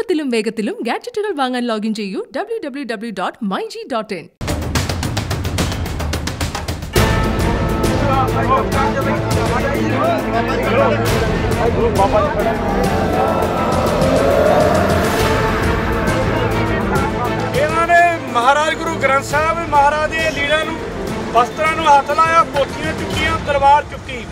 എളുപ്പത്തിലും വേഗത്തിലും ഗാഡ്ജറ്റുകൾ വാങ്ങാൻ ലോഗിൻ ചെയ്യൂ W W W dot my G dot in ਇਹਨਾਂ ਨੇ ਮਹਾਰਾਜ ਗੁਰੂ ਗ੍ਰੰਥ ਸਾਹਿਬ ਮਹਾਰਾਜ ਦੇ ਲੀੜਾਂ ਨੂੰ ਵਸਤਰਾਂ ਨੂੰ ਹੱਥ ਲਾਇਆ ਪੋਥੀਆਂ ਚੁੱਕੀਆਂ ਤਲਵਾਰ ਚੁੱਕੀ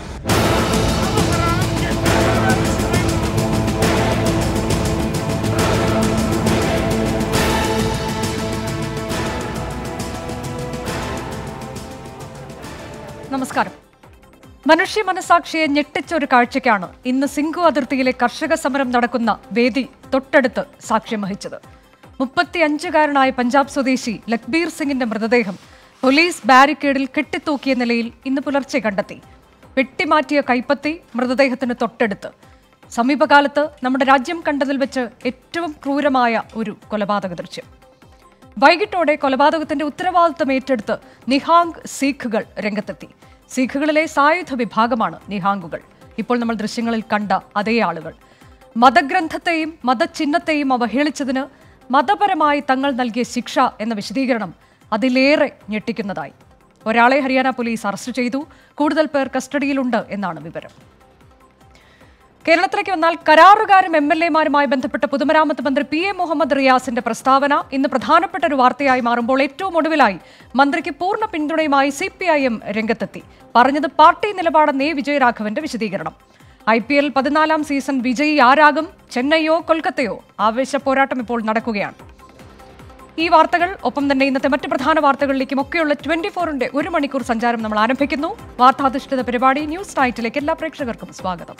നമസ്കാരം മനുഷ്യ മനസാക്ഷിയെ ഞെട്ടിച്ച ഒരു കാഴ്ചയ്ക്കാണ് ഇന്ന് സിംഗു അതിർത്തിയിലെ കർഷക സമരം നടക്കുന്ന വേദി തൊട്ടടുത്ത് സാക്ഷ്യം വഹിച്ചത് മുപ്പത്തിയഞ്ചുകാരനായ പഞ്ചാബ് സ്വദേശി ലഖ്ബീർ സിംഗിന്റെ മൃതദേഹം പോലീസ് ബാരിക്കേഡിൽ കെട്ടിത്തൂക്കിയ നിലയിൽ ഇന്ന് പുലർച്ചെ കണ്ടെത്തി വെട്ടിമാറ്റിയ കൈപ്പത്തി മൃതദേഹത്തിന് തൊട്ടടുത്ത് സമീപകാലത്ത് നമ്മുടെ രാജ്യം കണ്ടതിൽ വെച്ച് ഏറ്റവും ക്രൂരമായ ഒരു കൊലപാതക ദൃശ്യം വൈകിട്ടോടെ കൊലപാതകത്തിന്റെ ഉത്തരവാദിത്തം ഏറ്റെടുത്ത് നിഹാങ് സീഖുകൾ രംഗത്തെത്തി സീഖുകളിലെ സായുധ വിഭാഗമാണ് നിഹാങ്കുകൾ ഇപ്പോൾ നമ്മൾ ദൃശ്യങ്ങളിൽ കണ്ട അതേ ആളുകൾ മതഗ്രന്ഥത്തെയും മതചിഹ്നത്തെയും അവഹേളിച്ചതിന് മതപരമായി തങ്ങൾ നൽകിയ ശിക്ഷ എന്ന വിശദീകരണം അതിലേറെ ഞെട്ടിക്കുന്നതായി ഒരാളെ ഹരിയാന പോലീസ് അറസ്റ്റ് ചെയ്തു കൂടുതൽ പേർ കസ്റ്റഡിയിലുണ്ട് എന്നാണ് വിവരം കേരളത്തിലേക്ക് വന്നാൽ കരാറുകാരും എം എൽ എമാരുമായി ബന്ധപ്പെട്ട പൊതുമരാമത്ത് മന്ത്രി പി എ മുഹമ്മദ് റിയാസിന്റെ പ്രസ്താവന ഇന്ന് പ്രധാനപ്പെട്ട ഒരു വാർത്തയായി മാറുമ്പോൾ ഏറ്റവും ഒടുവിലായി മന്ത്രിക്ക് പൂർണ്ണ പിന്തുണയുമായി സി പി ഐ എം രംഗത്തെത്തി പറഞ്ഞത് പാർട്ടി നിലപാടെന്നേ വിജയരാഘവന്റെ വിശദീകരണം ഐ പി എൽ പതിനാലാം സീസൺ വിജയി ആരാകും ചെന്നൈയോ കൊൽക്കത്തയോ ആവേശ പോരാട്ടം ഇപ്പോൾ നടക്കുകയാണ് ഈ വാർത്തകൾ ഒപ്പം തന്നെ ഇന്നത്തെ മറ്റ് പ്രധാന വാർത്തകളിലേക്കും ഒക്കെയുള്ള ട്വന്റി ഫോറിന്റെ ഒരു മണിക്കൂർ സഞ്ചാരം നമ്മൾ ആരംഭിക്കുന്നു വാർത്താധിഷ്ഠിത പരിപാടി ന്യൂസ് നൈറ്റിലേക്ക് എല്ലാ പ്രേക്ഷകർക്കും സ്വാഗതം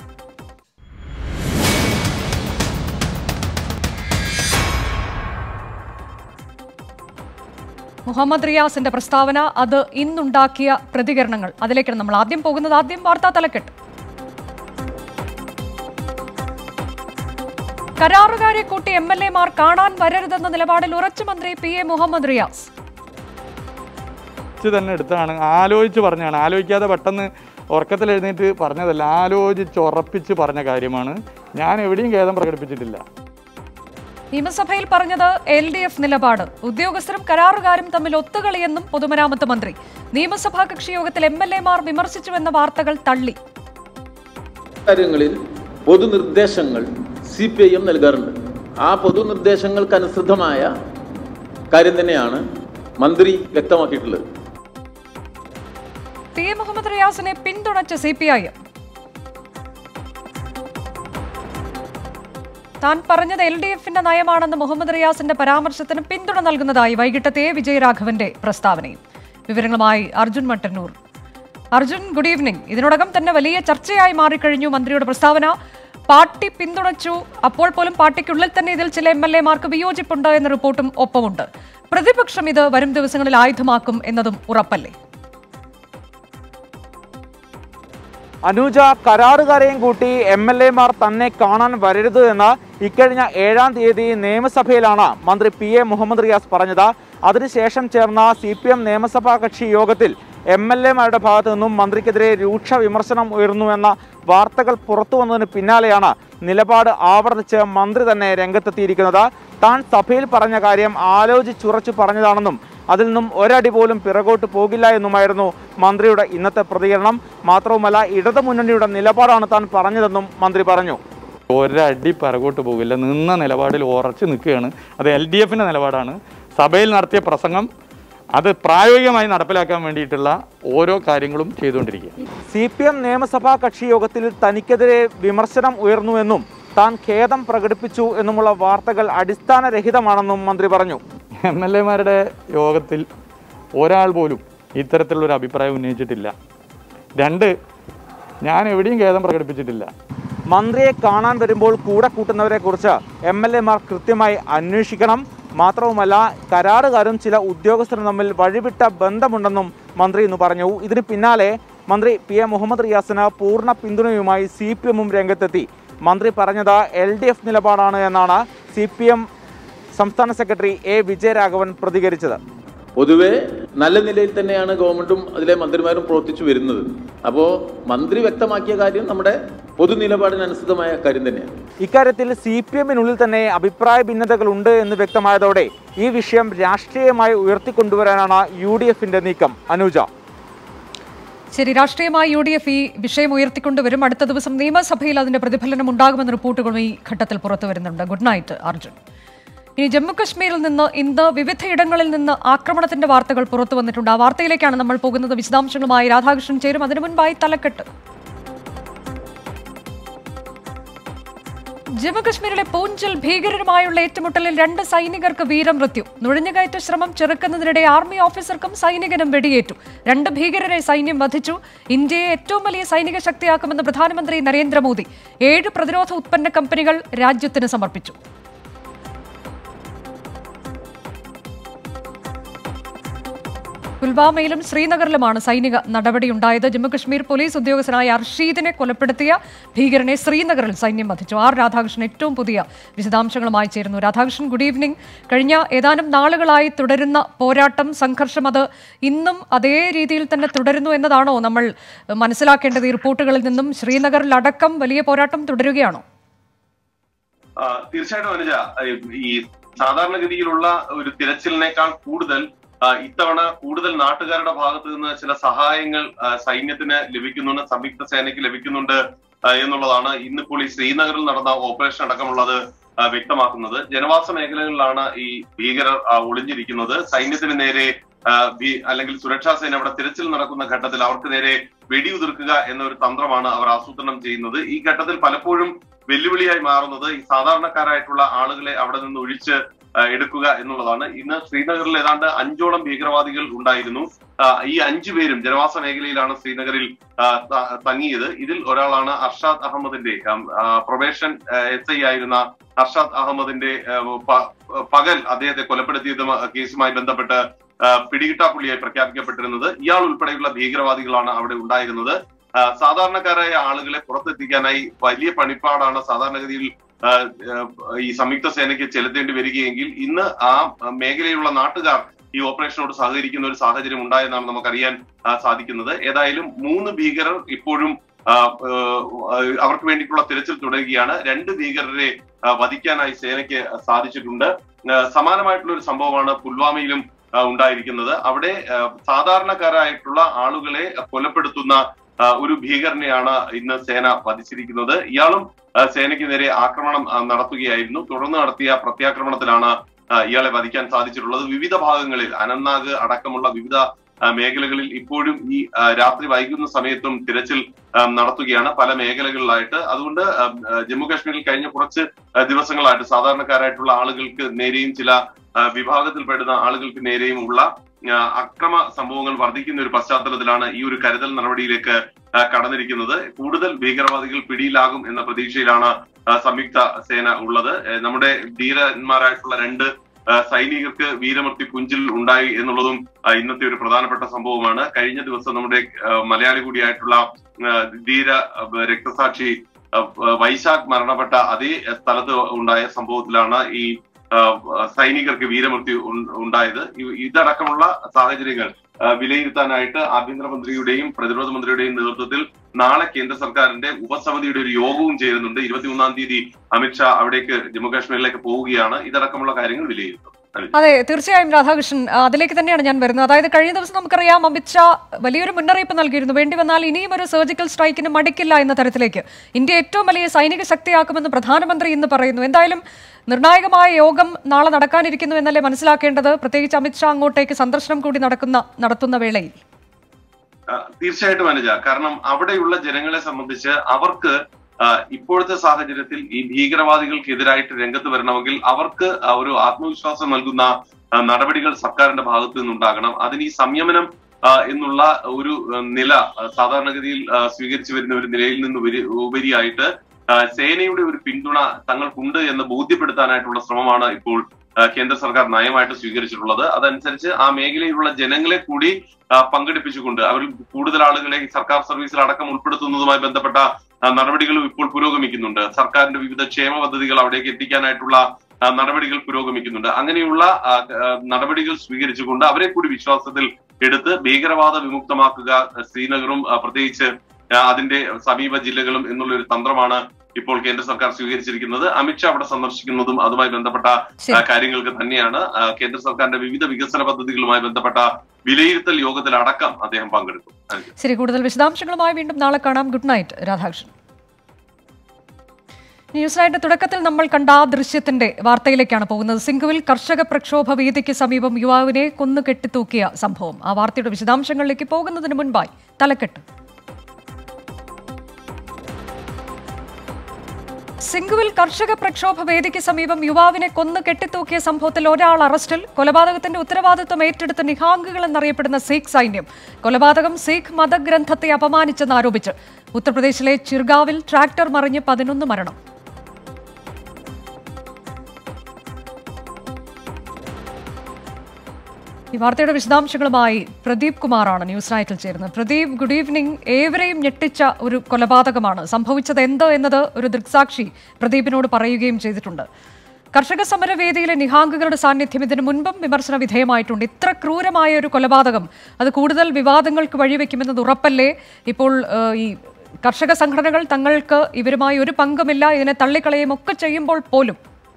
മുഹമ്മദ് റിയാസിന്റെ പ്രസ്താവന അത് ഇന്നുണ്ടാക്കിയ പ്രതികരണങ്ങൾ അതിലേക്കാണ് നമ്മൾ ആദ്യം പോകുന്നത് ആദ്യം വാർത്താ തലക്കെട്ട് കരാറുകാരെ കൂട്ടി എം എൽ എമാർ കാണാൻ വരരുതെന്ന നിലപാടിൽ ഉറച്ചു മന്ത്രി പി എ മുഹമ്മദ് റിയാസ് ഇത് തന്നെ എടുത്താണ് ആലോചിച്ച് പറഞ്ഞാണ് ആലോചിക്കാതെ പെട്ടെന്ന് ഉറക്കത്തിൽ എഴുന്നേറ്റ് പറഞ്ഞതല്ല ആലോചിച്ച് ഉറപ്പിച്ച് പറഞ്ഞ കാര്യമാണ് ഞാൻ എവിടെയും ഖേദം പ്രകടിപ്പിച്ചിട്ടില്ല നിയമസഭയിൽ പറഞ്ഞത് എൽ ഡി എഫ് നിലപാട് ഉദ്യോഗസ്ഥരും കരാറുകാരും തമ്മിൽ ഒത്തുകളിയെന്നും പൊതുമരാമത്ത് മന്ത്രി നിയമസഭാ കക്ഷി യോഗത്തിൽ എം എൽ എമാർ വിമർശിച്ചുവെന്ന വാർത്തകൾ തള്ളി കാര്യങ്ങളിൽ പൊതുനിർദ്ദേശങ്ങൾ സി പി ഐ എം നൽകാറുണ്ട് ആ പൊതുനിർദ്ദേശങ്ങൾക്കനുസൃതമായ കാര്യം തന്നെയാണ് മന്ത്രി വ്യക്തമാക്കിയിട്ടുള്ളത് പി എ മുഹമ്മദ് റിയാസിനെ പിന്തുണച്ച സി പി ഐ എം താൻ പറഞ്ഞത് എൽ ഡി എഫിന്റെ നയമാണെന്ന് മുഹമ്മദ് റിയാസിന്റെ പരാമർശത്തിന് പിന്തുണ നൽകുന്നതായി വൈകിട്ടത്തെ വിജയരാഘവന്റെ പ്രസ്താവനയും വിവരങ്ങളുമായി അർജുൻ മട്ടന്നൂർ അർജുൻ ഗുഡ് ഈവനിംഗ് ഇതിനോടകം തന്നെ വലിയ ചർച്ചയായി മാറിക്കഴിഞ്ഞു മന്ത്രിയുടെ പ്രസ്താവന പാർട്ടി പിന്തുണച്ചു അപ്പോൾ പോലും പാർട്ടിക്കുള്ളിൽ തന്നെ ഇതിൽ ചില എം എൽ എമാർക്ക് വിയോജിപ്പുണ്ട് എന്ന റിപ്പോർട്ടും ഒപ്പമുണ്ട് പ്രതിപക്ഷം ഇത് വരും ദിവസങ്ങളിൽ ആയുധമാക്കും എന്നതും ഉറപ്പല്ലേ അനുജ കരാറുകാരെയും കൂട്ടി എം എൽ എമാർ തന്നെ കാണാൻ വരരുത് എന്ന് ഇക്കഴിഞ്ഞ ഏഴാം തീയതി നിയമസഭയിലാണ് മന്ത്രി പി എ മുഹമ്മദ് റിയാസ് പറഞ്ഞത് അതിനുശേഷം ചേർന്ന സി പി എം നിയമസഭാ കക്ഷി യോഗത്തിൽ എം എൽ എമാരുടെ ഭാഗത്തു നിന്നും മന്ത്രിക്കെതിരെ രൂക്ഷ വിമർശനം ഉയർന്നുവെന്ന വാർത്തകൾ പുറത്തു വന്നതിന് പിന്നാലെയാണ് നിലപാട് ആവർത്തിച്ച് മന്ത്രി തന്നെ രംഗത്തെത്തിയിരിക്കുന്നത് താൻ സഭയിൽ പറഞ്ഞ കാര്യം ആലോചിച്ചുറച്ചു പറഞ്ഞതാണെന്നും അതിൽ നിന്നും ഒരടി പോലും പിറകോട്ട് പോകില്ല എന്നുമായിരുന്നു മന്ത്രിയുടെ ഇന്നത്തെ പ്രതികരണം മാത്രവുമല്ല ഇടതുമുന്നണിയുടെ നിലപാടാണ് താൻ പറഞ്ഞതെന്നും മന്ത്രി പറഞ്ഞു ഒരടി പിറകോട്ട് പോകില്ല നിന്ന നിലപാടിൽ ഉറച്ചു നിൽക്കുകയാണ് അത് എൽ ഡി എഫിൻ്റെ നിലപാടാണ് സഭയിൽ നടത്തിയ പ്രസംഗം അത് പ്രായോഗികമായി നടപ്പിലാക്കാൻ വേണ്ടിയിട്ടുള്ള ഓരോ കാര്യങ്ങളും ചെയ്തുകൊണ്ടിരിക്കുക സി പി എം നിയമസഭാ കക്ഷി യോഗത്തിൽ തനിക്കെതിരെ വിമർശനം ഉയർന്നുവെന്നും താൻ ഖേദം പ്രകടിപ്പിച്ചു എന്നുമുള്ള വാർത്തകൾ അടിസ്ഥാനരഹിതമാണെന്നും മന്ത്രി പറഞ്ഞു എം എൽ എമാരുടെ യോഗത്തിൽ ഒരാൾ പോലും ഇത്തരത്തിലുള്ളൊരു അഭിപ്രായം ഉന്നയിച്ചിട്ടില്ല രണ്ട് ഞാൻ എവിടെയും ഖേദം പ്രകടിപ്പിച്ചിട്ടില്ല മന്ത്രിയെ കാണാൻ വരുമ്പോൾ കൂടെ കൂട്ടുന്നവരെ കുറിച്ച് എം എൽ എമാർ കൃത്യമായി അന്വേഷിക്കണം മാത്രവുമല്ല കരാറുകാരും ചില ഉദ്യോഗസ്ഥരും തമ്മിൽ വഴിവിട്ട ബന്ധമുണ്ടെന്നും മന്ത്രി ഇന്ന് പറഞ്ഞു ഇതിന് പിന്നാലെ മന്ത്രി പി എ മുഹമ്മദ് റിയാസിന് പൂർണ്ണ പിന്തുണയുമായി സി പി എമ്മും രംഗത്തെത്തി മന്ത്രി പറഞ്ഞത് എൽ ഡി എഫ് നിലപാടാണ് എന്നാണ് സി പി എം സംസ്ഥാന സെക്രട്ടറി എ വിജയരാഘവൻ പ്രതികരിച്ചത് പൊതുവെ നല്ല നിലയിൽ തന്നെയാണ് ഗവൺമെന്റും അതിലെ മന്ത്രിമാരും പ്രവർത്തിച്ചു വരുന്നത് അപ്പോൾ മന്ത്രി വ്യക്തമാക്കിയ കാര്യം നമ്മുടെ പൊതു നിലപാടിനനുസൃതമായ കാര്യം തന്നെയാണ് ഇക്കാര്യത്തിൽ സി പി എമ്മിനുള്ളിൽ തന്നെ അഭിപ്രായ ഭിന്നതകളുണ്ട് എന്ന് വ്യക്തമായതോടെ ഈ വിഷയം രാഷ്ട്രീയമായി ഉയർത്തിക്കൊണ്ടുവരാനാണ് യു ഡി എഫിന്റെ നീക്കം അനുജ ശരി രാഷ്ട്രീയമായി യു ഡി എഫ് ഈ വിഷയം ഉയർത്തിക്കൊണ്ടുവരും അടുത്ത ദിവസം നിയമസഭയിൽ അതിന്റെ പ്രതിഫലനം ഉണ്ടാകുമെന്ന റിപ്പോർട്ടുകളും ഈ ഘട്ടത്തിൽ പുറത്തു വരുന്നുണ്ട് ഗുഡ് നൈറ്റ് അർജുൻ ഇനി ജമ്മുകശ്മീരിൽ നിന്ന് ഇന്ന് വിവിധയിടങ്ങളിൽ നിന്ന് ആക്രമണത്തിന്റെ വാർത്തകൾ പുറത്തു വന്നിട്ടുണ്ട് ആ വാർത്തയിലേക്കാണ് നമ്മൾ പോകുന്നത് വിശദാംശങ്ങളുമായി രാധാകൃഷ്ണൻ ചേരും അതിനു മുൻപായി തലക്കെട്ട് ജമ്മുകശ്മീരിലെ പൂഞ്ചിൽ ഭീകരരുമായുള്ള ഏറ്റുമുട്ടലിൽ രണ്ട് സൈനികർക്ക് വീരമൃത്യു നുഴഞ്ഞുകയറ്റ ശ്രമം ചെറുക്കുന്നതിനിടെ ആർമി ഓഫീസർക്കും സൈനികനും വെടിയേറ്റു രണ്ട് ഭീകരരെ സൈന്യം വധിച്ചു ഇന്ത്യയെ ഏറ്റവും വലിയ സൈനിക ശക്തിയാക്കുമെന്ന് പ്രധാനമന്ത്രി നരേന്ദ്രമോദി ഏഴ് പ്രതിരോധ ഉത്പന്ന കമ്പനികൾ രാജ്യത്തിന് സമർപ്പിച്ചു പുൽവാമയിലും ശ്രീനഗറിലുമാണ് സൈനിക നടപടിയുണ്ടായത് ജമ്മുകശ്മീർ പോലീസ് ഉദ്യോഗസ്ഥനായ അർഷീദിനെ കൊലപ്പെടുത്തിയ ഭീകരനെ ശ്രീനഗറിൽ സൈന്യം വധിച്ചു ആർ രാധാകൃഷ്ണൻ ഏറ്റവും പുതിയ വിശദാംശങ്ങളുമായി ചേരുന്നു രാധാകൃഷ്ണൻ ഗുഡ് ഈവനിംഗ് കഴിഞ്ഞ ഏതാനും നാളുകളായി തുടരുന്ന പോരാട്ടം സംഘർഷം അത് ഇന്നും അതേ രീതിയിൽ തന്നെ തുടരുന്നു എന്നതാണോ നമ്മൾ മനസ്സിലാക്കേണ്ടത് ഈ റിപ്പോർട്ടുകളിൽ നിന്നും ശ്രീനഗറിലടക്കം വലിയ പോരാട്ടം തുടരുകയാണോ ആ, തീർച്ചയായിട്ടും അനുജ ഈ സാധാരണഗതിയിലുള്ള ഒരു തിരച്ചിലിനേക്കാൾ കൂടുതൽ ആ, ഇത്തവണ കൂടുതൽ നാട്ടുകാരുടെ ഭാഗത്ത് നിന്ന് ചില സഹായങ്ങൾ ആ, സൈന്യത്തിന് ലഭിക്കുന്നുണ്ട് സംയുക്ത സേനയ്ക്ക് ലഭിക്കുന്നുണ്ട് ആ, എന്നുള്ളതാണ് ഇന്നിപ്പോൾ ഈ ശ്രീനഗറിൽ നടന്ന ഓപ്പറേഷൻ അടക്കമുള്ളത് ആ, വ്യക്തമാക്കുന്നത് ജനവാസ മേഖലകളിലാണ് ഈ ഭീകരർ ആ, ഒളിഞ്ഞിരിക്കുന്നത് സൈന്യത്തിന് നേരെ ആ, ഭീ- അല്ലെങ്കിൽ സുരക്ഷാ സേന അവിടെ തിരച്ചിൽ നടക്കുന്ന ഘട്ടത്തിൽ അവർക്ക് നേരെ വെടിയുതിർക്കുക എന്ന ഒരു തന്ത്രമാണ് അവർ ആസൂത്രണം ചെയ്യുന്നത് ഈ ഘട്ടത്തിൽ പലപ്പോഴും വെല്ലുവിളിയായി മാറുന്നത് ഈ സാധാരണക്കാരായിട്ടുള്ള ആളുകളെ അവിടെ നിന്ന് ഒഴിച്ച് ആ, എടുക്കുക എന്നുള്ളതാണ് ഇന്ന് ശ്രീനഗറിൽ ഏതാണ്ട് അഞ്ചോളം ഭീകരവാദികൾ ഉണ്ടായിരുന്നു ആ, ഈ അഞ്ചു പേരും ജനവാസ മേഖലയിലാണ് ശ്രീനഗറിൽ ആ, ത- തങ്ങിയത് ഇതിൽ ഒരാളാണ് അർഷാദ് അഹമ്മദിന്റെ പ്രൊബേഷൻ എസ് ഐ ആയിരുന്ന അർഷാദ് അഹമ്മദിന്റെ ആ, പ- പകൽ അദ്ദേഹത്തെ കൊലപ്പെടുത്തിയത് കേസുമായി ബന്ധപ്പെട്ട് ആ, പിടികിട്ടാപ്പുള്ളിയായി പ്രഖ്യാപിക്കപ്പെട്ടിരുന്നത് ഇയാൾ ഉൾപ്പെടെയുള്ള ഭീകരവാദികളാണ് അവിടെ ഉണ്ടായിരുന്നത് ആ, സാധാരണക്കാരായ ആളുകളെ പുറത്തെത്തിക്കാനായി വലിയ പണിപ്പാടാണ് സാധാരണഗതിയിൽ ആ, ആ, ഈ സംയുക്ത സേനയ്ക്ക് ചെലുത്തേണ്ടി വരികയെങ്കിൽ ഇന്ന് ആ മേഖലയിലുള്ള നാട്ടുകാർ ഈ ഓപ്പറേഷനോട് സഹകരിക്കുന്ന ഒരു സാഹചര്യം ഉണ്ടായെന്നാണ് നമുക്കറിയാൻ ആ, സാധിക്കുന്നത് ഏതായാലും മൂന്ന് ഭീകരർ ഇപ്പോഴും ആ, ആ, അവർക്ക് വേണ്ടിയിട്ടുള്ള തിരച്ചിൽ തുടരുകയാണ് രണ്ട് ഭീകരരെ ആ, വധിക്കാനായി സേനയ്ക്ക് സാധിച്ചിട്ടുണ്ട് ആ, സമാനമായിട്ടുള്ള ഒരു സംഭവമാണ് പുൽവാമയിലും ആ, ഉണ്ടായിരിക്കുന്നത് അവിടെ ആ, സാധാരണക്കാരായിട്ടുള്ള ആളുകളെ കൊലപ്പെടുത്തുന്ന ആ, ഒരു ഭീകരനെയാണ് ഇന്ന് സേന വധിച്ചിരിക്കുന്നത് ഇയാളും ആ, സേനയ്ക്ക് നേരെ ആക്രമണം ആ, നടത്തുകയായിരുന്നു തുടർന്ന് നടത്തിയ പ്രത്യാക്രമണത്തിലാണ് ആ, ഇയാളെ വധിക്കാൻ സാധിച്ചിട്ടുള്ളത് വിവിധ ഭാഗങ്ങളിൽ അനന്ത്നാഗ് അടക്കമുള്ള വിവിധ ആ, മേഖലകളിൽ ഇപ്പോഴും ഈ ആ, രാത്രി വൈകുന്ന സമയത്തും തിരച്ചിൽ ആ, നടത്തുകയാണ് പല മേഖലകളിലായിട്ട് അതുകൊണ്ട് ആ, ആ, ജമ്മു കാശ്മീരിൽ കഴിഞ്ഞ കുറച്ച് ആ, ദിവസങ്ങളായിട്ട് സാധാരണക്കാരായിട്ടുള്ള ആളുകൾക്ക് നേരെയും ചില ആ, വിഭാഗത്തിൽപ്പെടുന്ന ആളുകൾക്ക് നേരെയും ഉള്ള ആ, അക്രമ സംഭവങ്ങൾ വർദ്ധിക്കുന്ന ഒരു പശ്ചാത്തലത്തിലാണ് ഈ ഒരു കരുതൽ നടപടിയിലേക്ക് ആ, കടന്നിരിക്കുന്നത് കൂടുതൽ ഭീകരവാദികൾ പിടിയിലാകും എന്ന പ്രതീക്ഷയിലാണ് ആ, സംയുക്ത സേന ഉള്ളത് ഏ, നമ്മുടെ ധീരന്മാരായിട്ടുള്ള രണ്ട് ആ, സൈനികർക്ക് വീരമൃത്യു പുഞ്ചിൽ ഉണ്ടായി എന്നുള്ളതും ആ, ഇന്നത്തെ ഒരു പ്രധാനപ്പെട്ട സംഭവമാണ് കഴിഞ്ഞ ദിവസം നമ്മുടെ ആ, മലയാളി കൂടിയായിട്ടുള്ള ആ, ധീര ആ, രക്തസാക്ഷി ആ, വൈശാഖ് മരണപ്പെട്ട അതേ സ്ഥലത്ത് ഉണ്ടായ സംഭവത്തിലാണ് ഈ ആ, സൈനികർക്ക് വീരമൃത്യു ഉൺ- ഉണ്ടായത് ഇ- ഇതടക്കമുള്ള സാഹചര്യങ്ങൾ ആ, വിലയിരുത്താനായിട്ട് ആഭ്യന്തരമന്ത്രിയുടെയും പ്രതിരോധ മന്ത്രിയുടെയും നേതൃത്വത്തിൽ നാളെ കേന്ദ്ര സർക്കാരിന്റെ ഉപസമിതിയുടെ ഒരു യോഗവും ചേരുന്നുണ്ട് ഇരുപത്തിമൂന്നാം തീയതി അമിത്ഷാ അവിടേക്ക് ജമ്മുകാശ്മീരിലേക്ക് പോവുകയാണ് ഇതടക്കമുള്ള കാര്യങ്ങൾ വിലയിരുത്തും അതെ തീർച്ചയായും രാധാകൃഷ്ണൻ ആ, അതിലേക്ക് തന്നെയാണ് ഞാൻ വരുന്നത് അതായത് കഴിഞ്ഞ ദിവസം നമുക്കറിയാം അമിത്ഷാ വലിയൊരു മുന്നറിയിപ്പ് നൽകിയിരുന്നു വേണ്ടി വന്നാൽ ഇനിയും ഒരു സർജിക്കൽ സ്ട്രൈക്കിന് മടിക്കില്ല എന്ന തരത്തിലേക്ക് ഇന്ത്യ ഏറ്റവും വലിയ സൈനിക ശക്തിയാക്കുമെന്ന് പ്രധാനമന്ത്രി ഇന്ന് പറയുന്നു എന്തായാലും നിർണായകമായ യോഗം നാളെ നടക്കാനിരിക്കുന്നു എന്നല്ലേ മനസ്സിലാക്കേണ്ടത് പ്രത്യേകിച്ച് അമിത്ഷാ അങ്ങോട്ടേക്ക് സന്ദർശനം കൂടി നടക്കുന്ന നടത്തുന്ന വേളയിൽ ആ, തീർച്ചയായിട്ടും അനുജ കാരണം അവിടെയുള്ള ജനങ്ങളെ സംബന്ധിച്ച് അവർക്ക് ആ, ഇപ്പോഴത്തെ സാഹചര്യത്തിൽ ഈ ഭീകരവാദികൾക്കെതിരായിട്ട് രംഗത്ത് വരണമെങ്കിൽ അവർക്ക് ആ ഒരു ആത്മവിശ്വാസം നൽകുന്ന ആ, നടപടികൾ സർക്കാരിന്റെ ഭാഗത്തു നിന്നുണ്ടാകണം അതിന് ഈ സംയമനം ആ, എന്നുള്ള ഒരു ആ, നില ആ, സാധാരണഗതിയിൽ ആ, സ്വീകരിച്ചു വരുന്ന ഒരു നിലയിൽ നിന്ന് ഉപരി- ഉപരിയായിട്ട് ആ, സേനയുടെ ഒരു പിന്തുണ തങ്ങൾക്കുണ്ട് എന്ന് ബോധ്യപ്പെടുത്താനായിട്ടുള്ള ശ്രമമാണ് ഇപ്പോൾ ആ, കേന്ദ്ര സർക്കാർ നയമായിട്ട് സ്വീകരിച്ചിട്ടുള്ളത് അതനുസരിച്ച് ആ മേഖലയിലുള്ള ജനങ്ങളെ കൂടി ആ, പങ്കെടുപ്പിച്ചുകൊണ്ട് അവരിൽ കൂടുതൽ ആളുകളെ ഈ സർക്കാർ സർവീസിൽ അടക്കം ഉൾപ്പെടുത്തുന്നതുമായി ബന്ധപ്പെട്ട ആ, നടപടികളും ഇപ്പോൾ പുരോഗമിക്കുന്നുണ്ട് സർക്കാരിന്റെ വിവിധ ക്ഷേമ പദ്ധതികൾ അവിടേക്ക് എത്തിക്കാനായിട്ടുള്ള ആ, നടപടികൾ പുരോഗമിക്കുന്നുണ്ട് അങ്ങനെയുള്ള ആ, ആ, നടപടികൾ സ്വീകരിച്ചുകൊണ്ട് അവരെ കൂടി വിശ്വാസത്തിൽ എടുത്ത് ഭീകരവാദ വിമുക്തമാക്കുക ശ്രീനഗറും ആ, പ്രത്യേകിച്ച് ആ, അതിന്റെ സമീപ ജില്ലകളും എന്നുള്ള ഒരു തന്ത്രമാണ് ഇപ്പോൾ കേന്ദ്ര സർക്കാർ സ്വീകരിച്ചിരിക്കുന്നത് അമിത്ഷാ അവിടെ സന്ദർശിക്കുന്നതും അതുമായി ബന്ധപ്പെട്ട ആ, ശരി. കാര്യങ്ങൾക്ക് തന്നെയാണ് ആ, കേന്ദ്ര സർക്കാരിന്റെ വിവിധ വികസന പദ്ധതികളുമായി ബന്ധപ്പെട്ട വിലയിരുത്തൽ യോഗത്തിലടക്കം അദ്ദേഹം പങ്കെടുത്തു അനുജ. ശരി കൂടുതൽ വിശദാംശങ്ങളുമായി വീണ്ടും നാളെ കാണാം ഗുഡ് നൈറ്റ് രാധാകൃഷ്ണൻ ന്യൂസ് നൈറ്റിന്റെ തുടക്കത്തിൽ നമ്മൾ കണ്ട ആ ദൃശ്യത്തിന്റെ വാർത്തയിലേക്കാണ് പോകുന്നത് സിംഗുവിൽ കർഷക പ്രക്ഷോഭ വേദിക്ക് സമീപം യുവാവിനെ കൊന്നു കെട്ടിത്തൂക്കിയ സംഭവം ആ വാർത്തയുടെ വിശദാംശങ്ങളിലേക്ക് പോകുന്നതിന് മുൻപായി തലക്കെട്ട് സിംഗുവിൽ കർഷക പ്രക്ഷോഭ വേദിക്ക് സമീപം യുവാവിനെ കൊന്നു കെട്ടിത്തൂക്കിയ സംഭവത്തിൽ ഒരാൾ അറസ്റ്റിൽ കൊലപാതകത്തിന്റെ ഉത്തരവാദിത്വം ഏറ്റെടുത്ത നിഹാംഗുകൾ എന്നറിയപ്പെടുന്ന സിഖ് സൈന്യം കൊലപാതകം സിഖ് മതഗ്രന്ഥത്തെ അപമാനിച്ചെന്ന് ആരോപിച്ച് ഉത്തർപ്രദേശിലെ ചിർഗാവിൽ ട്രാക്ടർ മറിഞ്ഞ് പതിനൊന്ന് മരണം ഈ വാർത്തയുടെ വിശദാംശങ്ങളുമായി പ്രദീപ് കുമാറാണ് ന്യൂസ് നൈറ്റിൽ ചേരുന്നത് പ്രദീപ് ഗുഡ് ഈവനിംഗ് ഏവരെയും ഞെട്ടിച്ച ഒരു കൊലപാതകമാണ് സംഭവിച്ചത് എന്തോ എന്നത് ഒരു ദൃക്സാക്ഷി പ്രദീപിനോട് പറയുകയും ചെയ്തിട്ടുണ്ട് കർഷക സമരവേദിയിലെ നിഹാംഗുകളുടെ സാന്നിധ്യം ഇതിനു മുൻപും വിമർശന വിധേയമായിട്ടുണ്ട് ഇത്ര ക്രൂരമായ ഒരു കൊലപാതകം അത് കൂടുതൽ വിവാദങ്ങൾക്ക് വഴിവെക്കുമെന്നത് ഉറപ്പല്ലേ ഇപ്പോൾ ഏഹ്, ഈ കർഷക സംഘടനകൾ തങ്ങൾക്ക് ഇവരുമായി ഒരു പങ്കുമില്ല ഇതിനെ തള്ളിക്കളയുകയും ഒക്കെ ചെയ്യുമ്പോൾ പോലും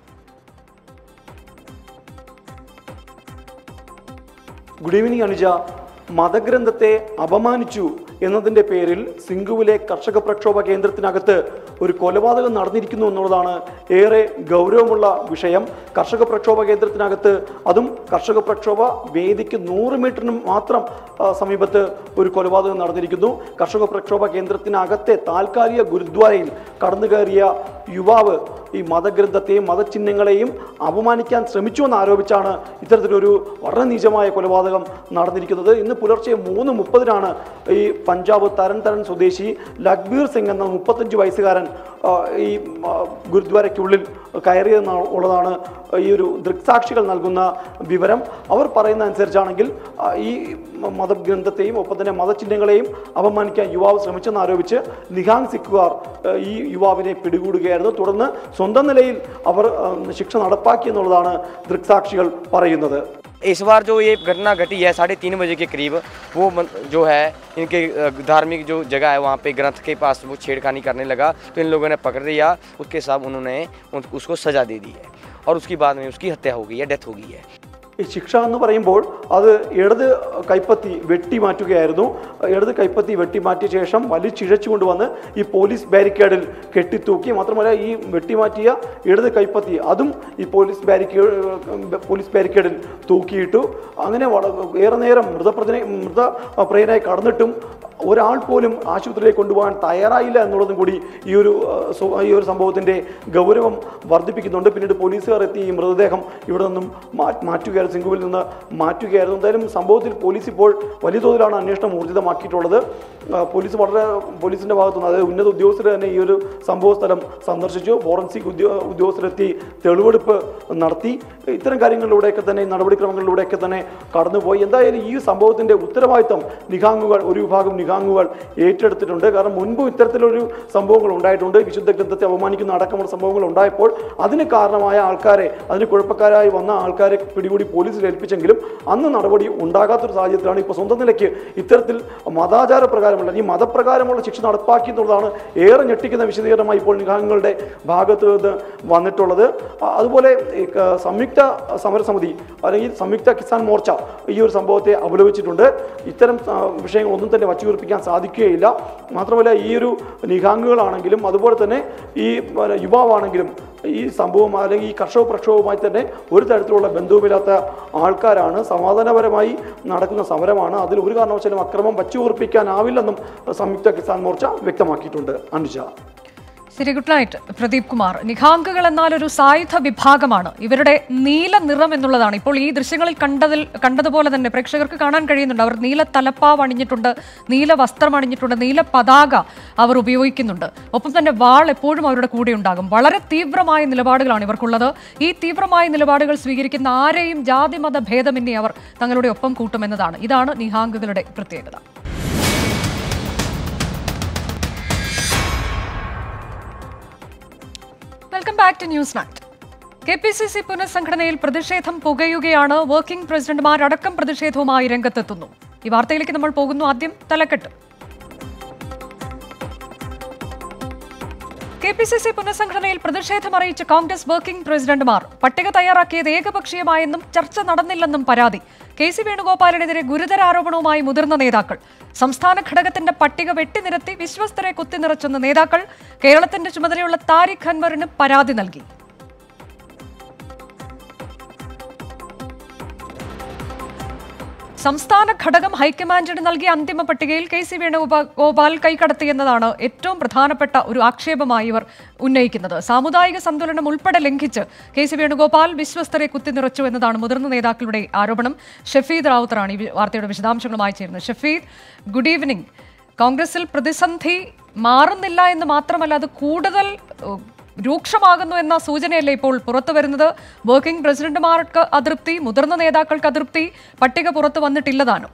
ഗുഡ് ഈവനിങ് അനുജ മതഗ്രന്ഥത്തെ അപമാനിച്ചു എന്നതിൻ്റെ പേരിൽ സിംഗുവിലെ കർഷക പ്രക്ഷോഭ കേന്ദ്രത്തിനകത്ത് ഒരു കൊലപാതകം നടന്നിരിക്കുന്നു എന്നുള്ളതാണ് ഏറെ ഗൗരവമുള്ള വിഷയം കർഷക പ്രക്ഷോഭ കേന്ദ്രത്തിനകത്ത് അതും കർഷക പ്രക്ഷോഭ വേദിക്ക് നൂറ് മീറ്ററിന് മാത്രം ആ, സമീപത്ത് ഒരു കൊലപാതകം നടന്നിരിക്കുന്നു കർഷക പ്രക്ഷോഭ കേന്ദ്രത്തിനകത്തെ താൽക്കാലിക ഗുരുദ്വാരയിൽ കടന്നു കയറിയ യുവാവ് ഈ മതഗ്രന്ഥത്തെയും മതചിഹ്നങ്ങളെയും അപമാനിക്കാൻ ശ്രമിച്ചു എന്ന് ആരോപിച്ചാണ് ഇത്തരത്തിലൊരു വളരെ നീചമായ കൊലപാതകം നടന്നിരിക്കുന്നത് ഇന്ന് പുലർച്ചെ മൂന്ന് മുപ്പതിനാണ് ഈ പഞ്ചാബ് തരൻ തരൻ സ്വദേശി ലഗ്ബീർ സിംഗ് എന്ന മുപ്പത്തഞ്ച് വയസ്സുകാരൻ ആ, ഈ ആ, ഗുരുദ്വാരയ്ക്കുള്ളിൽ കയറിയെന്ന് ഉള്ളതാണ് ഈ ഒരു ദൃക്സാക്ഷികൾ നൽകുന്ന വിവരം അവർ പറയുന്ന അനുസരിച്ചാണെങ്കിൽ ആ, ഈ മതഗ്രന്ഥത്തെയും ഒപ്പം തന്നെ മതചിഹ്നങ്ങളെയും അപമാനിക്കാൻ യുവാവ് ശ്രമിച്ചെന്ന് ആരോപിച്ച് നിഹാങ് സിക്കുകാർ ആ, ഈ യുവാവിനെ പിടികൂടുകയായിരുന്നു തുടർന്ന് സ്വന്തം നിലയിൽ അവർ ആ, ശിക്ഷ നടപ്പാക്കി എന്നുള്ളതാണ് ദൃക്സാക്ഷികൾ പറയുന്നത് इस बार जो ये घटना घटी है साढ़े तीन बजे के करीब वो मन- जो है इनके अ, धार्मिक जो जगह है वहाँ पे ग्रंथ के पास वो छेड़खानी करने लगा तो इन लोगों ने पकड़ लिया उसके साथ उन्होंने उन- उसको सजा दे दी है और उसकी बाद में उसकी हत्या हो गई है डेथ हो गई है ഈ ശിക്ഷ എന്ന് പറയുമ്പോൾ അത് ഇടത് കൈപ്പത്തി വെട്ടി മാറ്റുകയായിരുന്നു ഇടത് കൈപ്പത്തി വെട്ടി മാറ്റിയ ശേഷം വലിച്ചിഴച്ചു കൊണ്ടുവന്ന് ഈ പോലീസ് ബാരിക്കേഡിൽ കെട്ടിത്തൂക്കി മാത്രമല്ല ഈ വെട്ടിമാറ്റിയ ഇടത് കൈപ്പത്തി അതും ഈ പോലീസ് ബാരിക്കേഡ് പോലീസ് ബാരിക്കേഡിൽ തൂക്കിയിട്ടു അങ്ങനെ വള- ഏറെ നേരം മൃതപ്രതിനെ മൃത പ്രയനായി കടന്നിട്ടും ഒരാൾ പോലും ആശുപത്രിയിലേക്ക് കൊണ്ടുപോകാൻ തയ്യാറായില്ല എന്നുള്ളതും കൂടി ഈ ഒരു ആ, സു- ഈ ഒരു സംഭവത്തിന്റെ ഗൗരവം വർദ്ധിപ്പിക്കുന്നുണ്ട് പിന്നീട് പോലീസുകാർ എത്തി ഈ മൃതദേഹം ഇവിടെ നിന്നും മാ- മാറ്റുകയായിരുന്നു സിംഗുവിൽ നിന്ന് മാറ്റുകയായിരുന്നു എന്തായാലും സംഭവത്തിൽ പോലീസ് ഇപ്പോൾ വലിയ തോതിലാണ് അന്വേഷണം ഊർജിതമാക്കിയിട്ടുള്ളത് ആ, പോലീസ് വളരെ പോലീസിന്റെ ഭാഗത്തുനിന്ന് അതായത് ഉന്നത ഉദ്യോഗസ്ഥർ തന്നെ ഈ ഒരു സംഭവ സ്ഥലം സന്ദർശിച്ചു ഫോറൻസിക് ഉദ്യോ ഉദ്യോഗസ്ഥരെത്തി തെളിവെടുപ്പ് നടത്തി ഇത്തരം കാര്യങ്ങളിലൂടെയൊക്കെ തന്നെ ഈ നടപടിക്രമങ്ങളിലൂടെയൊക്കെ തന്നെ കടന്നുപോയി എന്തായാലും ഈ സംഭവത്തിന്റെ ഉത്തരവാദിത്തം നിഹാങ്ങുകൾ ഒരു വിഭാഗം നിഹാങ്ങുകൾ ഏറ്റെടുത്തിട്ടുണ്ട് കാരണം മുൻപും ഇത്തരത്തിലൊരു സംഭവങ്ങൾ ഉണ്ടായിട്ടുണ്ട് വിശുദ്ധ ഗ്രന്ഥത്തെ അപമാനിക്കുന്ന അടക്കമുള്ള സംഭവങ്ങൾ ഉണ്ടായപ്പോൾ അതിന് കാരണമായ ആൾക്കാരെ അതിന് കുഴപ്പക്കാരായി വന്ന ആൾക്കാരെ പിടികൂടി പോലീസിൽ ഏൽപ്പിച്ചെങ്കിലും അന്ന് നടപടി ഉണ്ടാകാത്തൊരു സാഹചര്യത്തിലാണ് ഇപ്പോൾ സ്വന്തം നിലയ്ക്ക് ഇത്തരത്തിൽ മതാചാര പ്രകാരമുള്ള ഈ മതപ്രകാരമുള്ള ശിക്ഷ നടപ്പാക്കി എന്നുള്ളതാണ് ഏറെ ഞെട്ടിക്കുന്ന വിശദീകരണമായി ഇപ്പോൾ നിഗാഹങ്ങളുടെ ഭാഗത്ത് നിന്ന് വന്നിട്ടുള്ളത് അ- അതുപോലെ ഈ ക- സംയുക്ത സമരസമിതി അല്ലെങ്കിൽ സംയുക്ത കിസാൻ മോർച്ച ഈ ഒരു സംഭവത്തെ അപലപിച്ചിട്ടുണ്ട് ഇത്തരം ആ, വിഷയങ്ങളൊന്നും തന്നെ വച്ചുകുറിപ്പിക്കാൻ സാധിക്കുകയില്ല മാത്രമല്ല ഈ ഒരു നിഗാംഗുകളാണെങ്കിലും അതുപോലെ തന്നെ ഈ പിന്നെ, യുവാവാണെങ്കിലും ഈ സംഭവം അല്ലെങ്കിൽ ഈ കർഷക പ്രക്ഷോഭവുമായി തന്നെ ഒരു തരത്തിലുള്ള ബന്ധവുമില്ലാത്ത ആൾക്കാരാണ് സമാധാനപരമായി നടക്കുന്ന സമരമാണ് അതിൽ ഒരു കാരണവശാലും അക്രമം വച്ചുകുറിപ്പിക്കാനാവില്ലെന്നും സംയുക്ത കിസാൻ മോർച്ച വ്യക്തമാക്കിയിട്ടുണ്ട് അനുജ ശരി ഗുഡ് നൈറ്റ് പ്രദീപ് കുമാർ നിഖാങ്കുകൾ എന്നാൽ ഒരു സായുധ വിഭാഗമാണ് ഇവരുടെ നീല നിറം എന്നുള്ളതാണ് ഇപ്പോൾ ഈ ദൃശ്യങ്ങളിൽ കണ്ടതിൽ കണ്ടതുപോലെ തന്നെ പ്രേക്ഷകർക്ക് കാണാൻ കഴിയുന്നുണ്ട് അവർ നീല തലപ്പാവ് അണിഞ്ഞിട്ടുണ്ട് നീല വസ്ത്രം അണിഞ്ഞിട്ടുണ്ട് നീല പതാക അവർ ഉപയോഗിക്കുന്നുണ്ട് ഒപ്പം തന്നെ വാൾ എപ്പോഴും അവരുടെ കൂടെ ഉണ്ടാകും വളരെ തീവ്രമായ നിലപാടുകളാണ് ഇവർക്കുള്ളത് ഈ തീവ്രമായ നിലപാടുകൾ സ്വീകരിക്കുന്ന ആരെയും ജാതിമത ഭേദമന്യേ അവർ തങ്ങളുടെ ഒപ്പം കൂട്ടുമെന്നതാണ് ഇതാണ് നിഹാങ്കുകളുടെ പ്രത്യേകത welcome back to news night K P C C പുനഃസംഘടനയിൽ പ്രതിഷേധം പുകയുകയാണ് വർക്കിംഗ് പ്രസിഡന്റുമാരടക്കം പ്രതിഷേധവുമായി രംഗത്തെത്തുന്നു ഈ വാർത്തയിലേക്ക് നമ്മൾ പോകുന്നു ആദ്യം തലക്കെട്ട് കെ പി സി സി പുനഃസംഘടനയിൽ പ്രതിഷേധമറിയിച്ച കോൺഗ്രസ് വർക്കിംഗ് പ്രസിഡന്റുമാർ പട്ടിക തയ്യാറാക്കിയത് ഏകപക്ഷീയമായെന്നും ചർച്ച നടന്നില്ലെന്നും പരാതി കെ സി വേണുഗോപാലിനെതിരെ ഗുരുതര ആരോപണവുമായി മുതിർന്ന നേതാക്കൾ സംസ്ഥാന ഘടകത്തിന്റെ പട്ടിക വെട്ടിനിരത്തി വിശ്വസ്തരെ കുത്തിനിറച്ചെന്ന നേതാക്കൾ കേരളത്തിന്റെ ചുമതലയുള്ള താരിഖ് അൻവറിന് പരാതി നൽകി സംസ്ഥാന ഘടകം ഹൈക്കമാൻഡിന് നൽകിയ അന്തിമ പട്ടികയിൽ കെ സി വേണുഗോപാൽ കൈകടത്തിയെന്നതാണ് ഏറ്റവും പ്രധാനപ്പെട്ട ഒരു ആക്ഷേപമായി ഇവർ ഉന്നയിക്കുന്നത് സാമുദായിക സന്തുലനം ഉൾപ്പെടെ ലംഘിച്ച് കെ സി വേണുഗോപാൽ വിശ്വസ്തരെ കുത്തിനിറച്ചു എന്നതാണ് മുതിർന്ന നേതാക്കളുടെ ആരോപണം ഷഫീദ് റാവുത്തറാണ് ഈ വാർത്തയുടെ വിശദാംശങ്ങളുമായി ചേരുന്നത് ഷഫീദ് ഗുഡ് ഈവനിംഗ് കോൺഗ്രസിൽ പ്രതിസന്ധി മാറുന്നില്ല എന്ന് മാത്രമല്ല അത് കൂടുതൽ ഏഹ്, രൂക്ഷമാകുന്നു എന്ന സൂചനയല്ലേ ഇപ്പോൾ പുറത്തു വരുന്നത് വർക്കിംഗ് പ്രസിഡന്റുമാർക്ക് അതൃപ്തി മുതിർന്ന നേതാക്കൾക്ക് അതൃപ്തി പട്ടിക പുറത്തു വന്നിട്ടില്ലതാനും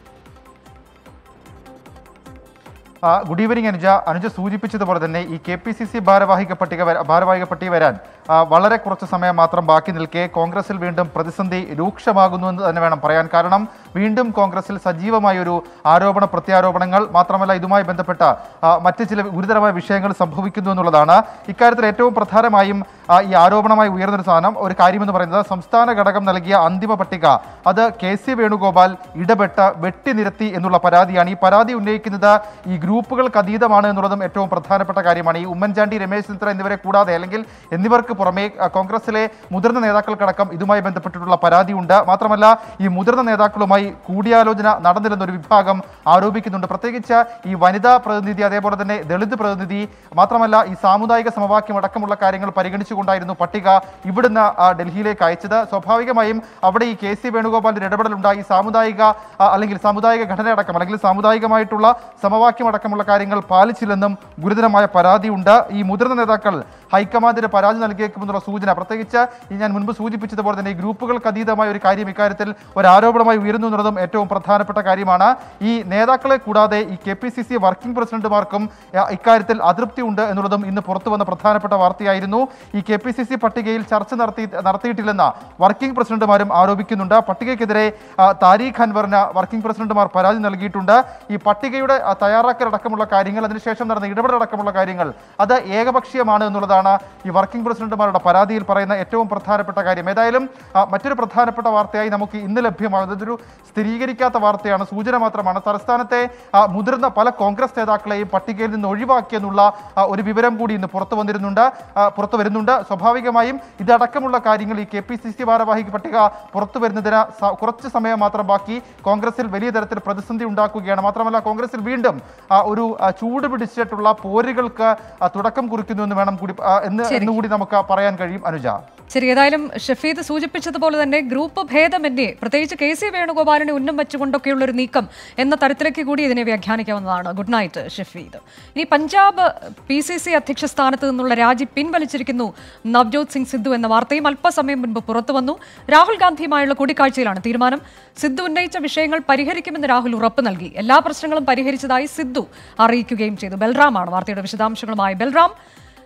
ആ, ഗുഡ് ഈവനിങ് അനുജ അനുജ സൂചിപ്പിച്ചതുപോലെ തന്നെ ഈ കെ പി സി സി ഭാരവാഹിക പട്ടിക വര- ഭാരവാഹിക പട്ടിക വരാൻ ആ, വളരെ കുറച്ച് സമയം മാത്രം ബാക്കി നിൽക്കെ കോൺഗ്രസിൽ വീണ്ടും പ്രതിസന്ധി രൂക്ഷമാകുന്നു എന്ന് തന്നെ വേണം പറയാൻ കാരണം വീണ്ടും കോൺഗ്രസിൽ സജീവമായ ഒരു ആരോപണ പ്രത്യാരോപണങ്ങൾ മാത്രമല്ല ഇതുമായി ബന്ധപ്പെട്ട ആ, മറ്റ് ചില ഗുരുതരമായ വിഷയങ്ങൾ സംഭവിക്കുന്നു എന്നുള്ളതാണ് ഇക്കാര്യത്തിൽ ഏറ്റവും പ്രധാനമായും ആ, ഈ ആരോപണമായി ഉയർന്നൊരു സാധനം ഒരു കാര്യമെന്ന് പറയുന്നത് സംസ്ഥാന ഘടകം നൽകിയ അന്തിമ പട്ടിക അത് കെ സി വേണുഗോപാൽ ഇടപെട്ട് വെട്ടിനിരത്തി എന്നുള്ള പരാതിയാണ് ഈ പരാതി ഉന്നയിക്കുന്നത് ഈ ഗ്രൂപ്പുകൾക്ക് അതീതമാണ് എന്നുള്ളതും ഏറ്റവും പ്രധാനപ്പെട്ട കാര്യമാണ് ഈ ഉമ്മൻചാണ്ടി രമേശ് ചെന്നിത്തല എന്നിവരെ കൂടാതെ അല്ലെങ്കിൽ എന്നിവർക്ക് പുറമെ ആ, കോൺഗ്രസിലെ മുതിർന്ന നേതാക്കൾക്കടക്കം ഇതുമായി ബന്ധപ്പെട്ടിട്ടുള്ള പരാതിയുണ്ട് മാത്രമല്ല ഈ മുതിർന്ന നേതാക്കളുമായി കൂടിയാലോചന നടന്നില്ലെന്ന ഒരു വിഭാഗം ആരോപിക്കുന്നുണ്ട് പ്രത്യേകിച്ച് ഈ വനിതാ പ്രതിനിധി അതേപോലെ തന്നെ ദളിത് പ്രതിനിധി മാത്രമല്ല ഈ സാമുദായിക സമവാക്യം അടക്കമുള്ള കാര്യങ്ങൾ പരിഗണിച്ചുകൊണ്ടായിരുന്നു പട്ടിക ഇവിടുന്ന് ആ, ഡൽഹിയിലേക്ക് അയച്ചത് സ്വാഭാവികമായും അവിടെ ഈ കെ സി വേണുഗോപാലിന്റെ ഇടപെടലുണ്ടായി സാമുദായിക ആ, അല്ലെങ്കിൽ സാമുദായിക ഘടനയടക്കം അല്ലെങ്കിൽ സാമുദായികമായിട്ടുള്ള സമവാക്യം അടക്കമുള്ള കാര്യങ്ങൾ പാലിച്ചില്ലെന്നും ഗുരുതരമായ പരാതിയുണ്ട് ഈ മുതിർന്ന നേതാക്കൾ ഹൈക്കമാൻഡിന് പരാതി നൽകിയേക്കുമെന്നുള്ള സൂചന പ്രത്യേകിച്ച് ഈ ഞാൻ മുൻപ് സൂചിപ്പിച്ചതുപോലെ തന്നെ ഈ ഗ്രൂപ്പുകൾക്ക് അതീതമായ ഒരു കാര്യം ഇക്കാര്യത്തിൽ ഒരു ആരോപണമായി ഉയരുന്നു എന്നുള്ളതും ഏറ്റവും പ്രധാനപ്പെട്ട കാര്യമാണ് ഈ നേതാക്കളെ കൂടാതെ ഈ K P C C working പ്രസിഡന്റുമാർക്കും ആ, ഇക്കാര്യത്തിൽ അതൃപ്തി ഉണ്ട് എന്നുള്ളതും ഇന്ന് പുറത്തു വന്ന പ്രധാനപ്പെട്ട വാർത്തയായിരുന്നു ഈ കെ പി സി സി പട്ടികയിൽ ചർച്ച നടത്തി നടത്തിയിട്ടില്ലെന്ന വർക്കിംഗ് പ്രസിഡന്റുമാരും ആരോപിക്കുന്നുണ്ട് പട്ടികയ്ക്കെതിരെ ആ, താരീഖ് അൻവറിന് വർക്കിംഗ് പ്രസിഡന്റുമാർ പരാതി നൽകിയിട്ടുണ്ട് ഈ പട്ടികയുടെ ആ, തയ്യാറാക്കലടക്കമുള്ള കാര്യങ്ങൾ അതിനുശേഷം നടന്ന ഇടപെടലടക്കമുള്ള കാര്യങ്ങൾ അത് ഏകപക്ഷീയമാണ് എന്നുള്ളതാണ് ഈ വർക്കിംഗ് പ്രസിഡന്റുമാരുടെ പരാതിയിൽ പറയുന്ന ഏറ്റവും പ്രധാനപ്പെട്ട കാര്യം ഏതായാലും ആ, മറ്റൊരു പ്രധാനപ്പെട്ട വാർത്തയായി നമുക്ക് ഇന്ന് ലഭ്യമാകുന്നത് ഇതൊരു സ്ഥിരീകരിക്കാത്ത വാർത്തയാണ് സൂചന മാത്രമാണ് സംസ്ഥാനത്തെ ആ, മുതിർന്ന പല കോൺഗ്രസ് നേതാക്കളെയും പട്ടികയിൽ നിന്ന് ഒഴിവാക്കിയെന്നുള്ള ആ, ഒരു വിവരം കൂടി ഇന്ന് പുറത്തു വന്നിരുന്നുണ്ട് ആ, പുറത്തു വരുന്നുണ്ട് സ്വാഭാവികമായും ഇതടക്കമുള്ള കാര്യങ്ങൾ ഈ കെ പി സി സി ഭാരവാഹിക പട്ടിക പുറത്തു വരുന്നതിന് സ- കുറച്ച് സമയം മാത്രം ബാക്കി കോൺഗ്രസിൽ വലിയ തരത്തിൽ പ്രതിസന്ധി ഉണ്ടാക്കുകയാണ് മാത്രമല്ല കോൺഗ്രസിൽ വീണ്ടും ആ, ഒരു ആ, ചൂട് പിടിച്ചിട്ടുള്ള പോരുകൾക്ക് ആ, തുടക്കം കുറിക്കുന്നു എന്ന് വേണം കൂടി ആ, എന്ന് ശരി. എന്നുകൂടി നമുക്ക് പറയാൻ കഴിയും അനുജ ശരി ഏതായാലും ഷഫീദ് സൂചിപ്പിച്ചതുപോലെ തന്നെ ഗ്രൂപ്പ് ഭേദമന്യേ പ്രത്യേകിച്ച് കെ സി വേണുഗോപാലിനെ ഉന്നം വെച്ചുകൊണ്ടൊക്കെയുള്ള ഒരു നീക്കം എന്ന തരത്തിലേക്ക് കൂടി ഇതിനെ വ്യാഖ്യാനിക്കാവുന്നതാണ് ഗുഡ് നൈറ്റ് ഷഫീദ് ഇനി പഞ്ചാബ് പി സി സി അധ്യക്ഷ സ്ഥാനത്ത് നിന്നുള്ള രാജി പിൻവലിച്ചിരിക്കുന്നു നവ്ജോത് സിംഗ് സിദ്ധു എന്ന വാർത്തയും അല്പസമയം മുൻപ് പുറത്തു വന്നു രാഹുൽ ഗാന്ധിയുമായുള്ള കൂടിക്കാഴ്ചയിലാണ് തീരുമാനം സിദ്ധു ഉന്നയിച്ച വിഷയങ്ങൾ പരിഹരിക്കുമെന്ന് രാഹുൽ ഉറപ്പ് നൽകി എല്ലാ പ്രശ്നങ്ങളും പരിഹരിച്ചതായി സിദ്ധു അറിയിക്കുകയും ചെയ്തു ബൽറാമാണ് വാർത്തയുടെ വിശദാംശങ്ങളുമായി ബൽറാം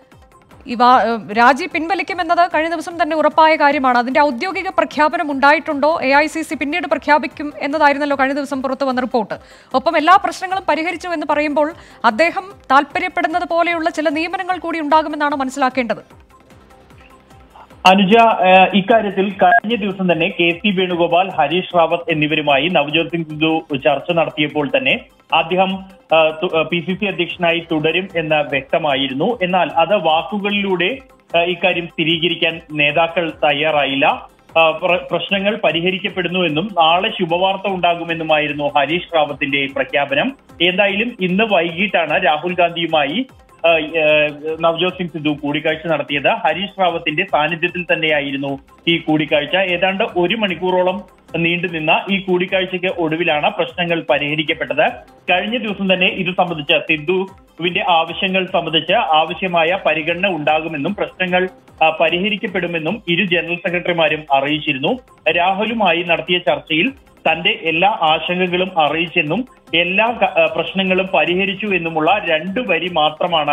ഈ വാ- ഏഹ് രാജി പിൻവലിക്കുമെന്നത് കഴിഞ്ഞ ദിവസം തന്നെ ഉറപ്പായ കാര്യമാണ് അതിന്റെ ഔദ്യോഗിക പ്രഖ്യാപനം ഉണ്ടായിട്ടുണ്ടോ എ ഐ സി സി പിന്നീട് പ്രഖ്യാപിക്കും എന്നതായിരുന്നല്ലോ കഴിഞ്ഞ ദിവസം പുറത്തു വന്ന റിപ്പോർട്ട് ഒപ്പം എല്ലാ പ്രശ്നങ്ങളും പരിഹരിച്ചു എന്ന് പറയുമ്പോൾ അദ്ദേഹം താല്പര്യപ്പെടുന്നത് പോലെയുള്ള ചില നിയമനങ്ങൾ കൂടി ഉണ്ടാകുമെന്നാണ് മനസ്സിലാക്കേണ്ടത് അനുജ ഏഹ്, ഇക്കാര്യത്തിൽ കഴിഞ്ഞ ദിവസം തന്നെ കെ സി വേണുഗോപാൽ ഹരീഷ് റാവത്ത് എന്നിവരുമായി നവജോത് സിംഗ് സിദ്ധു ചർച്ച നടത്തിയപ്പോൾ തന്നെ അദ്ദേഹം പി സി സി അധ്യക്ഷനായി തുടരും എന്ന് വ്യക്തമായിരുന്നു എന്നാൽ അത് വാക്കുകളിലൂടെ ഏഹ്, ഇക്കാര്യം സ്ഥിരീകരിക്കാൻ നേതാക്കൾ തയ്യാറായില്ല ആ, പ്ര- പ്രശ്നങ്ങൾ പരിഹരിക്കപ്പെടുന്നു എന്നും നാളെ ശുഭവാർത്ത ഉണ്ടാകുമെന്നുമായിരുന്നു ഹരീഷ് റാവത്തിന്റെ പ്രഖ്യാപനം എന്തായാലും ഇന്ന് വൈകിട്ടാണ് രാഹുൽ ഗാന്ധിയുമായി ആ, ഏഹ്, നവജോത് സിംഗ് സിദ്ധു കൂടിക്കാഴ്ച നടത്തിയത് ഹരീഷ് റാവത്തിന്റെ സാന്നിധ്യത്തിൽ തന്നെയായിരുന്നു ഈ കൂടിക്കാഴ്ച ഏതാണ്ട് ഒരു മണിക്കൂറോളം നീണ്ടുനിന്ന ഈ കൂടിക്കാഴ്ചയ്ക്ക് ഒടുവിലാണ് പ്രശ്നങ്ങൾ പരിഹരിക്കപ്പെട്ടത് കഴിഞ്ഞ ദിവസം തന്നെ ഇത് സംബന്ധിച്ച് സിദ്ധുവിന്റെ ആവശ്യങ്ങൾ സംബന്ധിച്ച് ആവശ്യമായ പരിഗണന ഉണ്ടാകുമെന്നും പ്രശ്നങ്ങൾ ആ, പരിഹരിക്കപ്പെടുമെന്നും ഇരു ജനറൽ സെക്രട്ടറിമാരും അറിയിച്ചിരുന്നു രാഹുലുമായി നടത്തിയ ചർച്ചയിൽ തന്റെ എല്ലാ ആശങ്കകളും അറിയിച്ചെന്നും എല്ലാ ക- ആ, പ്രശ്നങ്ങളും പരിഹരിച്ചു എന്നുമുള്ള രണ്ടു വരി മാത്രമാണ്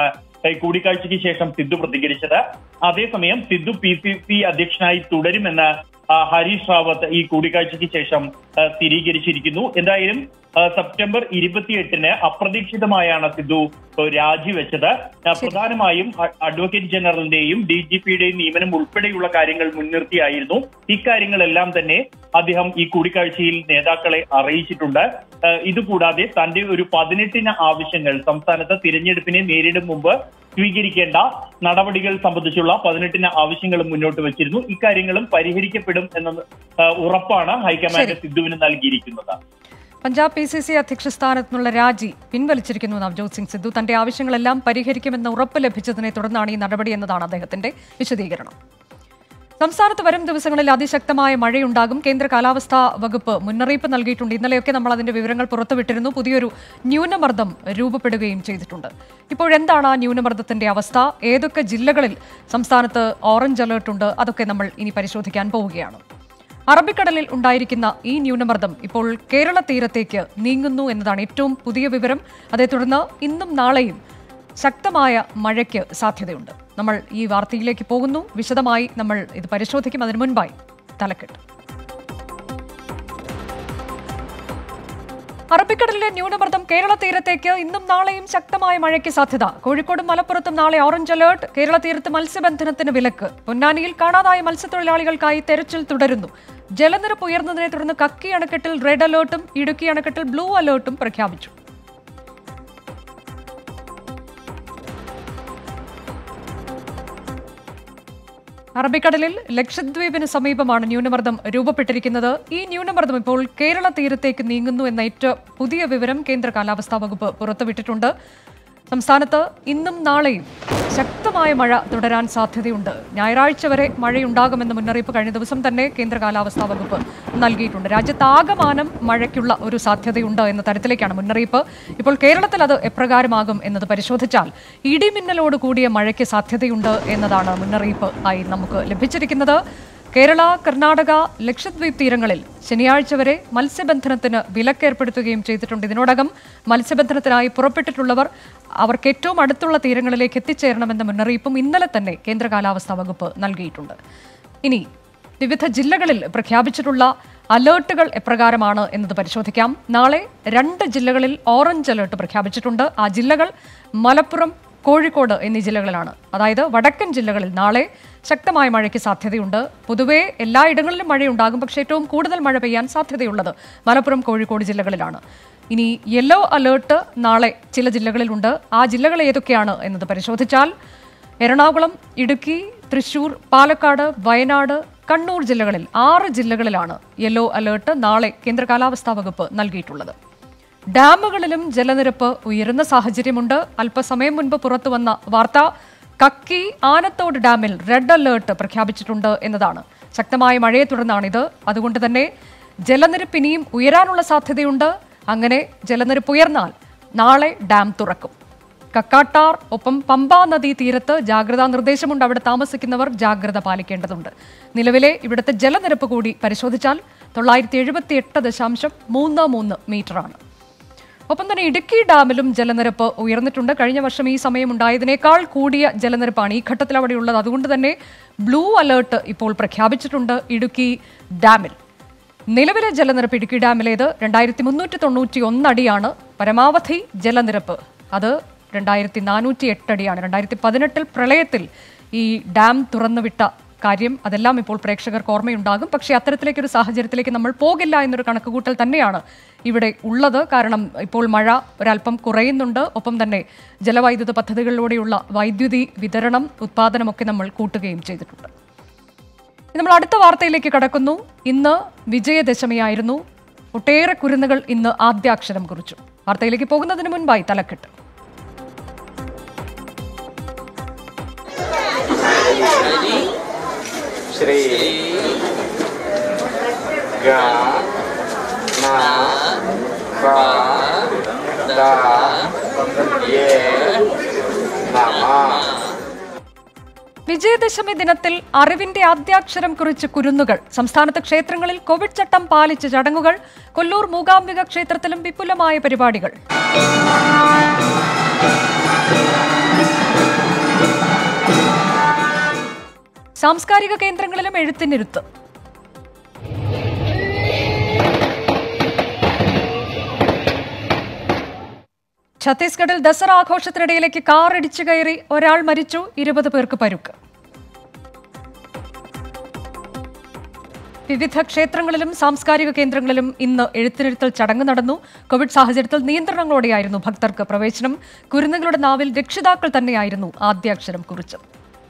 ഈ കൂടിക്കാഴ്ചയ്ക്ക് ശേഷം സിദ്ധു പ്രതികരിച്ചത് അതേസമയം സിദ്ധു പി സി സി അധ്യക്ഷനായി തുടരുമെന്ന് ആ, ഹരീഷ് റാവത്ത് ഈ കൂടിക്കാഴ്ചയ്ക്ക് ശേഷം ആ, സ്ഥിരീകരിച്ചിരിക്കുന്നു എന്തായാലും ആ, സെപ്റ്റംബർ ഇരുപത്തിയെട്ടിന് അപ്രതീക്ഷിതമായാണ് സിദ്ധു ആ, രാജിവെച്ചത് ആ, പ്രധാനമായും അ- അഡ്വക്കേറ്റ് ജനറലിന്റെയും ഡി ജി പിയുടെയും നിയമനം ഉൾപ്പെടെയുള്ള കാര്യങ്ങൾ മുൻനിർത്തിയായിരുന്നു ഇക്കാര്യങ്ങളെല്ലാം തന്നെ അദ്ദേഹം ഈ കൂടിക്കാഴ്ചയിൽ നേതാക്കളെ അറിയിച്ചിട്ടുണ്ട് ആ, ഇതുകൂടാതെ തന്റെ ഒരു പതിനെട്ടിന് ആവശ്യങ്ങൾ സംസ്ഥാനത്ത് തിരഞ്ഞെടുപ്പിനെ നേരിടും മുമ്പ് സ്വീകരിക്കേണ്ട നടപടികൾ സംബന്ധിച്ചുള്ള പതിനെട്ടിന് ആവശ്യങ്ങളും മുന്നോട്ട് വെച്ചിരുന്നു ഇക്കാര്യങ്ങളും പരിഹരിക്കപ്പെടും എന്ന ആ, ഉറപ്പാണ് ഹൈക്കമാൻഡ് സിദ്ധുവിന് നൽകിയിരിക്കുന്നത് പഞ്ചാബ് പി സി സി അധ്യക്ഷ സ്ഥാനത്ത് നിന്നുള്ള രാജി പിൻവലിച്ചിരിക്കുന്നു നവജോത് സിംഗ് സിദ്ധു തന്റെ ആവശ്യങ്ങളെല്ലാം പരിഹരിക്കുമെന്ന ഉറപ്പ് ലഭിച്ചതിനെ തുടർന്നാണ് ഈ നടപടി എന്നതാണ് അദ്ദേഹത്തിന്റെ വിശദീകരണം സംസ്ഥാനത്ത് വരും ദിവസങ്ങളിൽ അതിശക്തമായ മഴയുണ്ടാകും കേന്ദ്ര കാലാവസ്ഥാ വകുപ്പ് മുന്നറിയിപ്പ് നൽകിയിട്ടുണ്ട് ഇന്നലെയൊക്കെ നമ്മൾ അതിന്റെ വിവരങ്ങൾ പുറത്തുവിട്ടിരുന്നു പുതിയൊരു ന്യൂനമർദ്ദം രൂപപ്പെടുകയും ചെയ്തിട്ടുണ്ട് ഇപ്പോഴെന്താണ് ആ ന്യൂനമർദ്ദത്തിന്റെ അവസ്ഥ ഏതൊക്കെ ജില്ലകളിൽ സംസ്ഥാനത്ത് ഓറഞ്ച് അലേർട്ട് ഉണ്ട് അതൊക്കെ നമ്മൾ ഇനി പരിശോധിക്കാൻ പോവുകയാണ് അറബിക്കടലിൽ ഉണ്ടായിരിക്കുന്ന ഈ ന്യൂനമർദ്ദം ഇപ്പോൾ കേരള തീരത്തേക്ക് നീങ്ങുന്നു എന്നതാണ് ഏറ്റവും പുതിയ വിവരം അതേ തുടർന്ന് ഇന്നും നാളെയും ശക്തമായ മഴയ്ക്ക് സാധ്യതയുണ്ട് നമ്മൾ ഈ വാർത്തയിലേക്ക് പോകുന്നു വിശദമായി നമ്മൾ ഇത് പരിശോധിക്കും അതിനു മുൻപായി തലക്കെട്ട് അറബിക്കടലിലെ ന്യൂനമർദ്ദം കേരള തീരത്തേക്ക് ഇന്നും നാളെയും ശക്തമായ മഴയ്ക്ക് സാധ്യത കോഴിക്കോടും മലപ്പുറത്തും നാളെ ഓറഞ്ച് അലേർട്ട് കേരള തീരത്ത് മത്സ്യബന്ധനത്തിന് വിലക്ക് പൊന്നാനിയിൽ കാണാതായ മത്സ്യത്തൊഴിലാളികൾക്കായി തെരച്ചിൽ തുടരുന്നു ജലനിരപ്പ് ഉയർന്നതിനെ തുടർന്ന് കക്കി അണക്കെട്ടിൽ റെഡ് അലേർട്ടും ഇടുക്കി അണക്കെട്ടിൽ ബ്ലൂ അലേർട്ടും പ്രഖ്യാപിച്ചു അറബിക്കടലിൽ ലക്ഷദ്വീപിന് സമീപമാണ് ന്യൂനമർദ്ദം രൂപപ്പെട്ടിരിക്കുന്നത് ഈ ന്യൂനമർദ്ദം ഇപ്പോൾ കേരള തീരത്തേക്ക് നീങ്ങുന്നു എന്ന ഏറ്റവും പുതിയ വിവരം കേന്ദ്ര കാലാവസ്ഥാ വകുപ്പ് പുറത്തുവിട്ടിട്ടുണ്ട് സംസ്ഥാനത്ത് ഇന്നും നാളെയും ശക്തമായ മഴ തുടരാൻ സാധ്യതയുണ്ട് ഞായറാഴ്ച വരെ മഴയുണ്ടാകുമെന്ന മുന്നറിയിപ്പ് കഴിഞ്ഞ ദിവസം തന്നെ കേന്ദ്ര കാലാവസ്ഥാ വകുപ്പ് നൽകിയിട്ടുണ്ട് രാജ്യത്താകമാനം മഴയ്ക്കുള്ള ഒരു സാധ്യതയുണ്ട് എന്ന തരത്തിലേക്കാണ് മുന്നറിയിപ്പ് ഇപ്പോൾ കേരളത്തിൽ അത് എപ്രകാരമാകും എന്നത് പരിശോധിച്ചാൽ ഇടിമിന്നലോട് കൂടിയ മഴയ്ക്ക് സാധ്യതയുണ്ട് എന്നതാണ് മുന്നറിയിപ്പ് ആയി നമുക്ക് ലഭിച്ചിരിക്കുന്നത് കേരള കർണാടക ലക്ഷദ്വീപ് തീരങ്ങളിൽ ശനിയാഴ്ച വരെ മത്സ്യബന്ധനത്തിന് വിലക്കേർപ്പെടുത്തുകയും ചെയ്തിട്ടുണ്ട് ഇതിനോടകം മത്സ്യബന്ധനത്തിനായി പുറപ്പെട്ടിട്ടുള്ളവർ അവർക്ക് ഏറ്റവും അടുത്തുള്ള തീരങ്ങളിലേക്ക് എത്തിച്ചേരണമെന്ന മുന്നറിയിപ്പും ഇന്നലെ തന്നെ കേന്ദ്ര കാലാവസ്ഥാ വകുപ്പ് നൽകിയിട്ടുണ്ട് ഇനി വിവിധ ജില്ലകളിൽ പ്രഖ്യാപിച്ചിട്ടുള്ള അലേർട്ടുകൾ എപ്രകാരമാണ് എന്നത് പരിശോധിക്കാം നാളെ രണ്ട് ജില്ലകളിൽ ഓറഞ്ച് അലേർട്ട് പ്രഖ്യാപിച്ചിട്ടുണ്ട് ആ ജില്ലകൾ മലപ്പുറം കോഴിക്കോട് എന്നീ ജില്ലകളിലാണ് അതായത് വടക്കൻ ജില്ലകളിൽ നാളെ ശക്തമായ മഴയ്ക്ക് സാധ്യതയുണ്ട് പൊതുവേ എല്ലായിടങ്ങളിലും മഴയുണ്ടാകും പക്ഷേ ഏറ്റവും കൂടുതൽ മഴ പെയ്യാൻ സാധ്യതയുള്ളത് മലപ്പുറം കോഴിക്കോട് ജില്ലകളിലാണ് ഇനി യെല്ലോ അലേർട്ട് നാളെ ചില ജില്ലകളിലുണ്ട് ആ ജില്ലകൾ ഏതൊക്കെയാണ് എന്നത് പരിശോധിച്ചാൽ എറണാകുളം ഇടുക്കി തൃശൂർ പാലക്കാട് വയനാട് കണ്ണൂർ ജില്ലകളിൽ ആറ് ജില്ലകളിലാണ് യെല്ലോ അലേർട്ട് നാളെ കേന്ദ്ര കാലാവസ്ഥാ വകുപ്പ് നൽകിയിട്ടുള്ളത് ഡാമുകളിലും ജലനിരപ്പ് ഉയരുന്ന സാഹചര്യമുണ്ട് അല്പസമയം മുൻപ് പുറത്തു വന്ന വാർത്ത കക്കി ആനത്തോട് ഡാമിൽ റെഡ് അലേർട്ട് പ്രഖ്യാപിച്ചിട്ടുണ്ട് എന്നതാണ് ശക്തമായ മഴയെ തുടർന്നാണിത് അതുകൊണ്ട് തന്നെ ജലനിരപ്പ് ഇനിയും ഉയരാനുള്ള സാധ്യതയുണ്ട് അങ്ങനെ ജലനിരപ്പ് ഉയർന്നാൽ നാളെ ഡാം തുറക്കും കക്കാട്ടാർ ഒപ്പം പമ്പാ നദീ തീരത്ത് ജാഗ്രതാ നിർദ്ദേശമുണ്ട് അവിടെ താമസിക്കുന്നവർ ജാഗ്രത പാലിക്കേണ്ടതുണ്ട് നിലവിലെ ഇവിടുത്തെ ജലനിരപ്പ് കൂടി പരിശോധിച്ചാൽ തൊള്ളായിരത്തി എഴുപത്തി എട്ട് ദശാംശം മൂന്ന് മൂന്ന് മീറ്ററാണ് ഒപ്പം തന്നെ ഇടുക്കി ഡാമിലും ജലനിരപ്പ് ഉയർന്നിട്ടുണ്ട് കഴിഞ്ഞ വർഷം ഈ സമയം ഉണ്ടായതിനേക്കാൾ കൂടിയ ജലനിരപ്പാണ് ഈ ഘട്ടത്തിൽ അവിടെ ഉള്ളത് അതുകൊണ്ട് തന്നെ ബ്ലൂ അലേർട്ട് ഇപ്പോൾ പ്രഖ്യാപിച്ചിട്ടുണ്ട് ഇടുക്കി ഡാമിൽ നിലവിലെ ജലനിരപ്പ് ഇടുക്കി ഡാമിലേത് രണ്ടായിരത്തി മുന്നൂറ്റി തൊണ്ണൂറ്റി ഒന്നടിയാണ് പരമാവധി ജലനിരപ്പ് അത് രണ്ടായിരത്തി നാനൂറ്റി എട്ടടിയാണ് രണ്ടായിരത്തി പതിനെട്ടിൽ പ്രളയത്തിൽ ഈ ഡാം തുറന്നുവിട്ട കാര്യം അതെല്ലാം ഇപ്പോൾ പ്രേക്ഷകർക്ക് ഓർമ്മയുണ്ടാകും പക്ഷേ അത്തരത്തിലേക്കൊരു സാഹചര്യത്തിലേക്ക് നമ്മൾ പോകില്ല എന്നൊരു കണക്കുകൂട്ടൽ തന്നെയാണ് ഇവിടെ ഉള്ളത് കാരണം ഇപ്പോൾ മഴ ഒരല്പം കുറയുന്നുണ്ട് ഒപ്പം തന്നെ ജലവൈദ്യുത പദ്ധതികളിലൂടെയുള്ള വൈദ്യുതി വിതരണം ഉത്പാദനമൊക്കെ നമ്മൾ കൂട്ടുകയും ചെയ്തിട്ടുണ്ട് ഇനി നമ്മൾ അടുത്ത വാർത്തയിലേക്ക് കടക്കുന്നു ഇന്ന് വിജയദശമിയായിരുന്നു ഒട്ടേറെ കുരുന്നുകൾ ഇന്ന് ആദ്യാക്ഷരം കുറിച്ചു വാർത്തയിലേക്ക് പോകുന്നതിന് മുൻപായി തലക്കെട്ട് ശ്രീ ഗ ന പ ദ യേ നമ വിജയദശമി ദിനത്തിൽ അറിവിന്റെ ആദ്യാക്ഷരം കുറിച്ച് കുരുന്നുകൾ സംസ്ഥാനത്ത് ക്ഷേത്രങ്ങളിൽ കോവിഡ് ചട്ടം പാലിച്ച് ചടങ്ങുകൾ കൊല്ലൂർ മൂകാംബിക ക്ഷേത്രത്തിലും വിപുലമായ പരിപാടികൾ സാംസ്കാരിക കേന്ദ്രങ്ങളിലും എഴുത്തിനിരുത്ത് ഛത്തീസ്ഗഡിൽ ദസറ ആഘോഷത്തിനിടയിലേക്ക് കാർ ഇടിച്ചു കയറി ഒരാൾ മരിച്ചു ഇരുപത് പേർക്ക് പരുക്ക് വിവിധ ക്ഷേത്രങ്ങളിലും സാംസ്കാരിക കേന്ദ്രങ്ങളിലും ഇന്ന് എഴുത്തിനിരുത്തൽ ചടങ്ങ് നടന്നു കോവിഡ് സാഹചര്യത്തിൽ നിയന്ത്രണങ്ങളോടെയായിരുന്നു ഭക്തർക്ക് പ്രവേശനം കുരുന്നുകളുടെ നാവിൽ രക്ഷിതാക്കൾ തന്നെയായിരുന്നു ആദ്യാക്ഷരം കുറിച്ചത്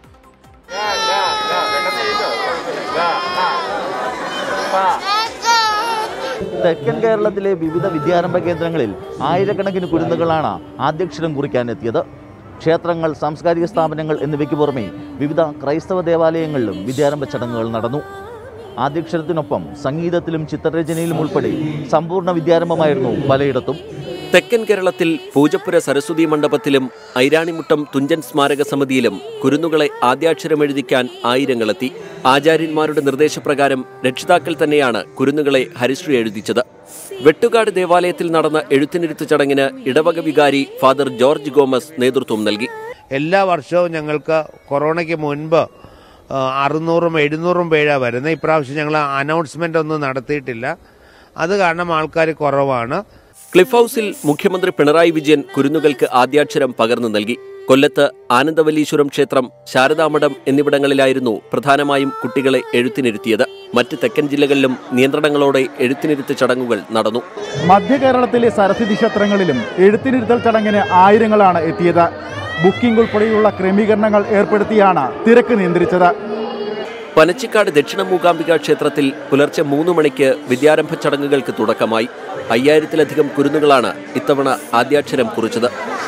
തെക്കൻ കേരളത്തിലെ വിവിധ വിദ്യാരംഭ കേന്ദ്രങ്ങളിൽ ആയിരക്കണക്കിന് കുരുന്നുകളാണ് ആദ്യക്ഷരം കുറിക്കാനെത്തിയത് ക്ഷേത്രങ്ങൾ സാംസ്കാരിക സ്ഥാപനങ്ങൾ എന്നിവയ്ക്ക് പുറമെ വിവിധ ക്രൈസ്തവ ദേവാലയങ്ങളിലും വിദ്യാരംഭ ചടങ്ങുകൾ നടന്നു ആദ്യക്ഷരത്തിനൊപ്പം സംഗീതത്തിലും ചിത്രരചനയിലും ഉൾപ്പെടെ സമ്പൂർണ്ണ വിദ്യാരംഭമായിരുന്നു പലയിടത്തും തെക്കൻ കേരളത്തിൽ പൂജപ്പുര സരസ്വതി മണ്ഡപത്തിലും ഐരാണിമുട്ടം തുഞ്ചൻ സ്മാരക സമിതിയിലും കുരുന്നുകളെ ആദ്യാക്ഷരം എഴുതിക്കാൻ ആയിരങ്ങളെത്തി ആചാര്യന്മാരുടെ നിർദ്ദേശപ്രകാരം രക്ഷിതാക്കൾ തന്നെയാണ് കുരുന്നുകളെ ഹരിശ്രീ എഴുതിച്ചത് വെട്ടുകാട് ദേവാലയത്തിൽ നടന്ന എഴുത്തിനിരുത്ത് ചടങ്ങിന് ഇടവക വികാരി ഫാദർ ജോർജ് ഗോമസ് നേതൃത്വം നൽകി എല്ലാ വർഷവും ഞങ്ങൾക്ക് കൊറോണയ്ക്ക് മുൻപ് ആ, അറുന്നൂറും എഴുന്നൂറും പേരാണ് വരുന്നത് ഇപ്രാവശ്യം ഞങ്ങൾ അനൗൺസ്മെന്റ് ഒന്നും നടത്തിയിട്ടില്ല അത് കാരണം ആൾക്കാർ കുറവാണ് ക്ലിഫ് ഹൌസിൽ മുഖ്യമന്ത്രി പിണറായി വിജയൻ കുരുന്നുകൾക്ക് ആദ്യാക്ഷരം പകർന്നു നൽകി കൊല്ലത്ത് ആനന്ദവല്ലീശ്വരം ക്ഷേത്രം ശാരദാമഠം എന്നിവിടങ്ങളിലായിരുന്നു പ്രധാനമായും കുട്ടികളെ എഴുത്തിനിരുത്തിയത് മറ്റ് തെക്കൻ ജില്ലകളിലും നിയന്ത്രണങ്ങളോടെ എഴുത്തിനിരുത്ത് ചടങ്ങുകൾ നടന്നു മധ്യ കേരളത്തിലെ സരസ്വതി ക്ഷേത്രങ്ങളിലും എഴുത്തിനിരുത്തൽ ചടങ്ങിന് ആയിരങ്ങളാണ് എത്തിയത് ബുക്കിംഗ് ഉൾപ്പെടെയുള്ള ക്രമീകരണങ്ങൾ ഏർപ്പെടുത്തിയാണ് തിരക്ക് നിയന്ത്രിച്ചത് പനച്ചിക്കാട് ദക്ഷിണ മൂകാംബിക ക്ഷേത്രത്തിൽ പുലർച്ചെ മൂന്ന് മണിക്ക് വിദ്യാരംഭ ചടങ്ങുകൾക്ക് തുടക്കമായി അയ്യായിരത്തിലധികം കുരുന്നുകളാണ് ഇത്തവണ ആദ്യാക്ഷരം കുറിച്ചത്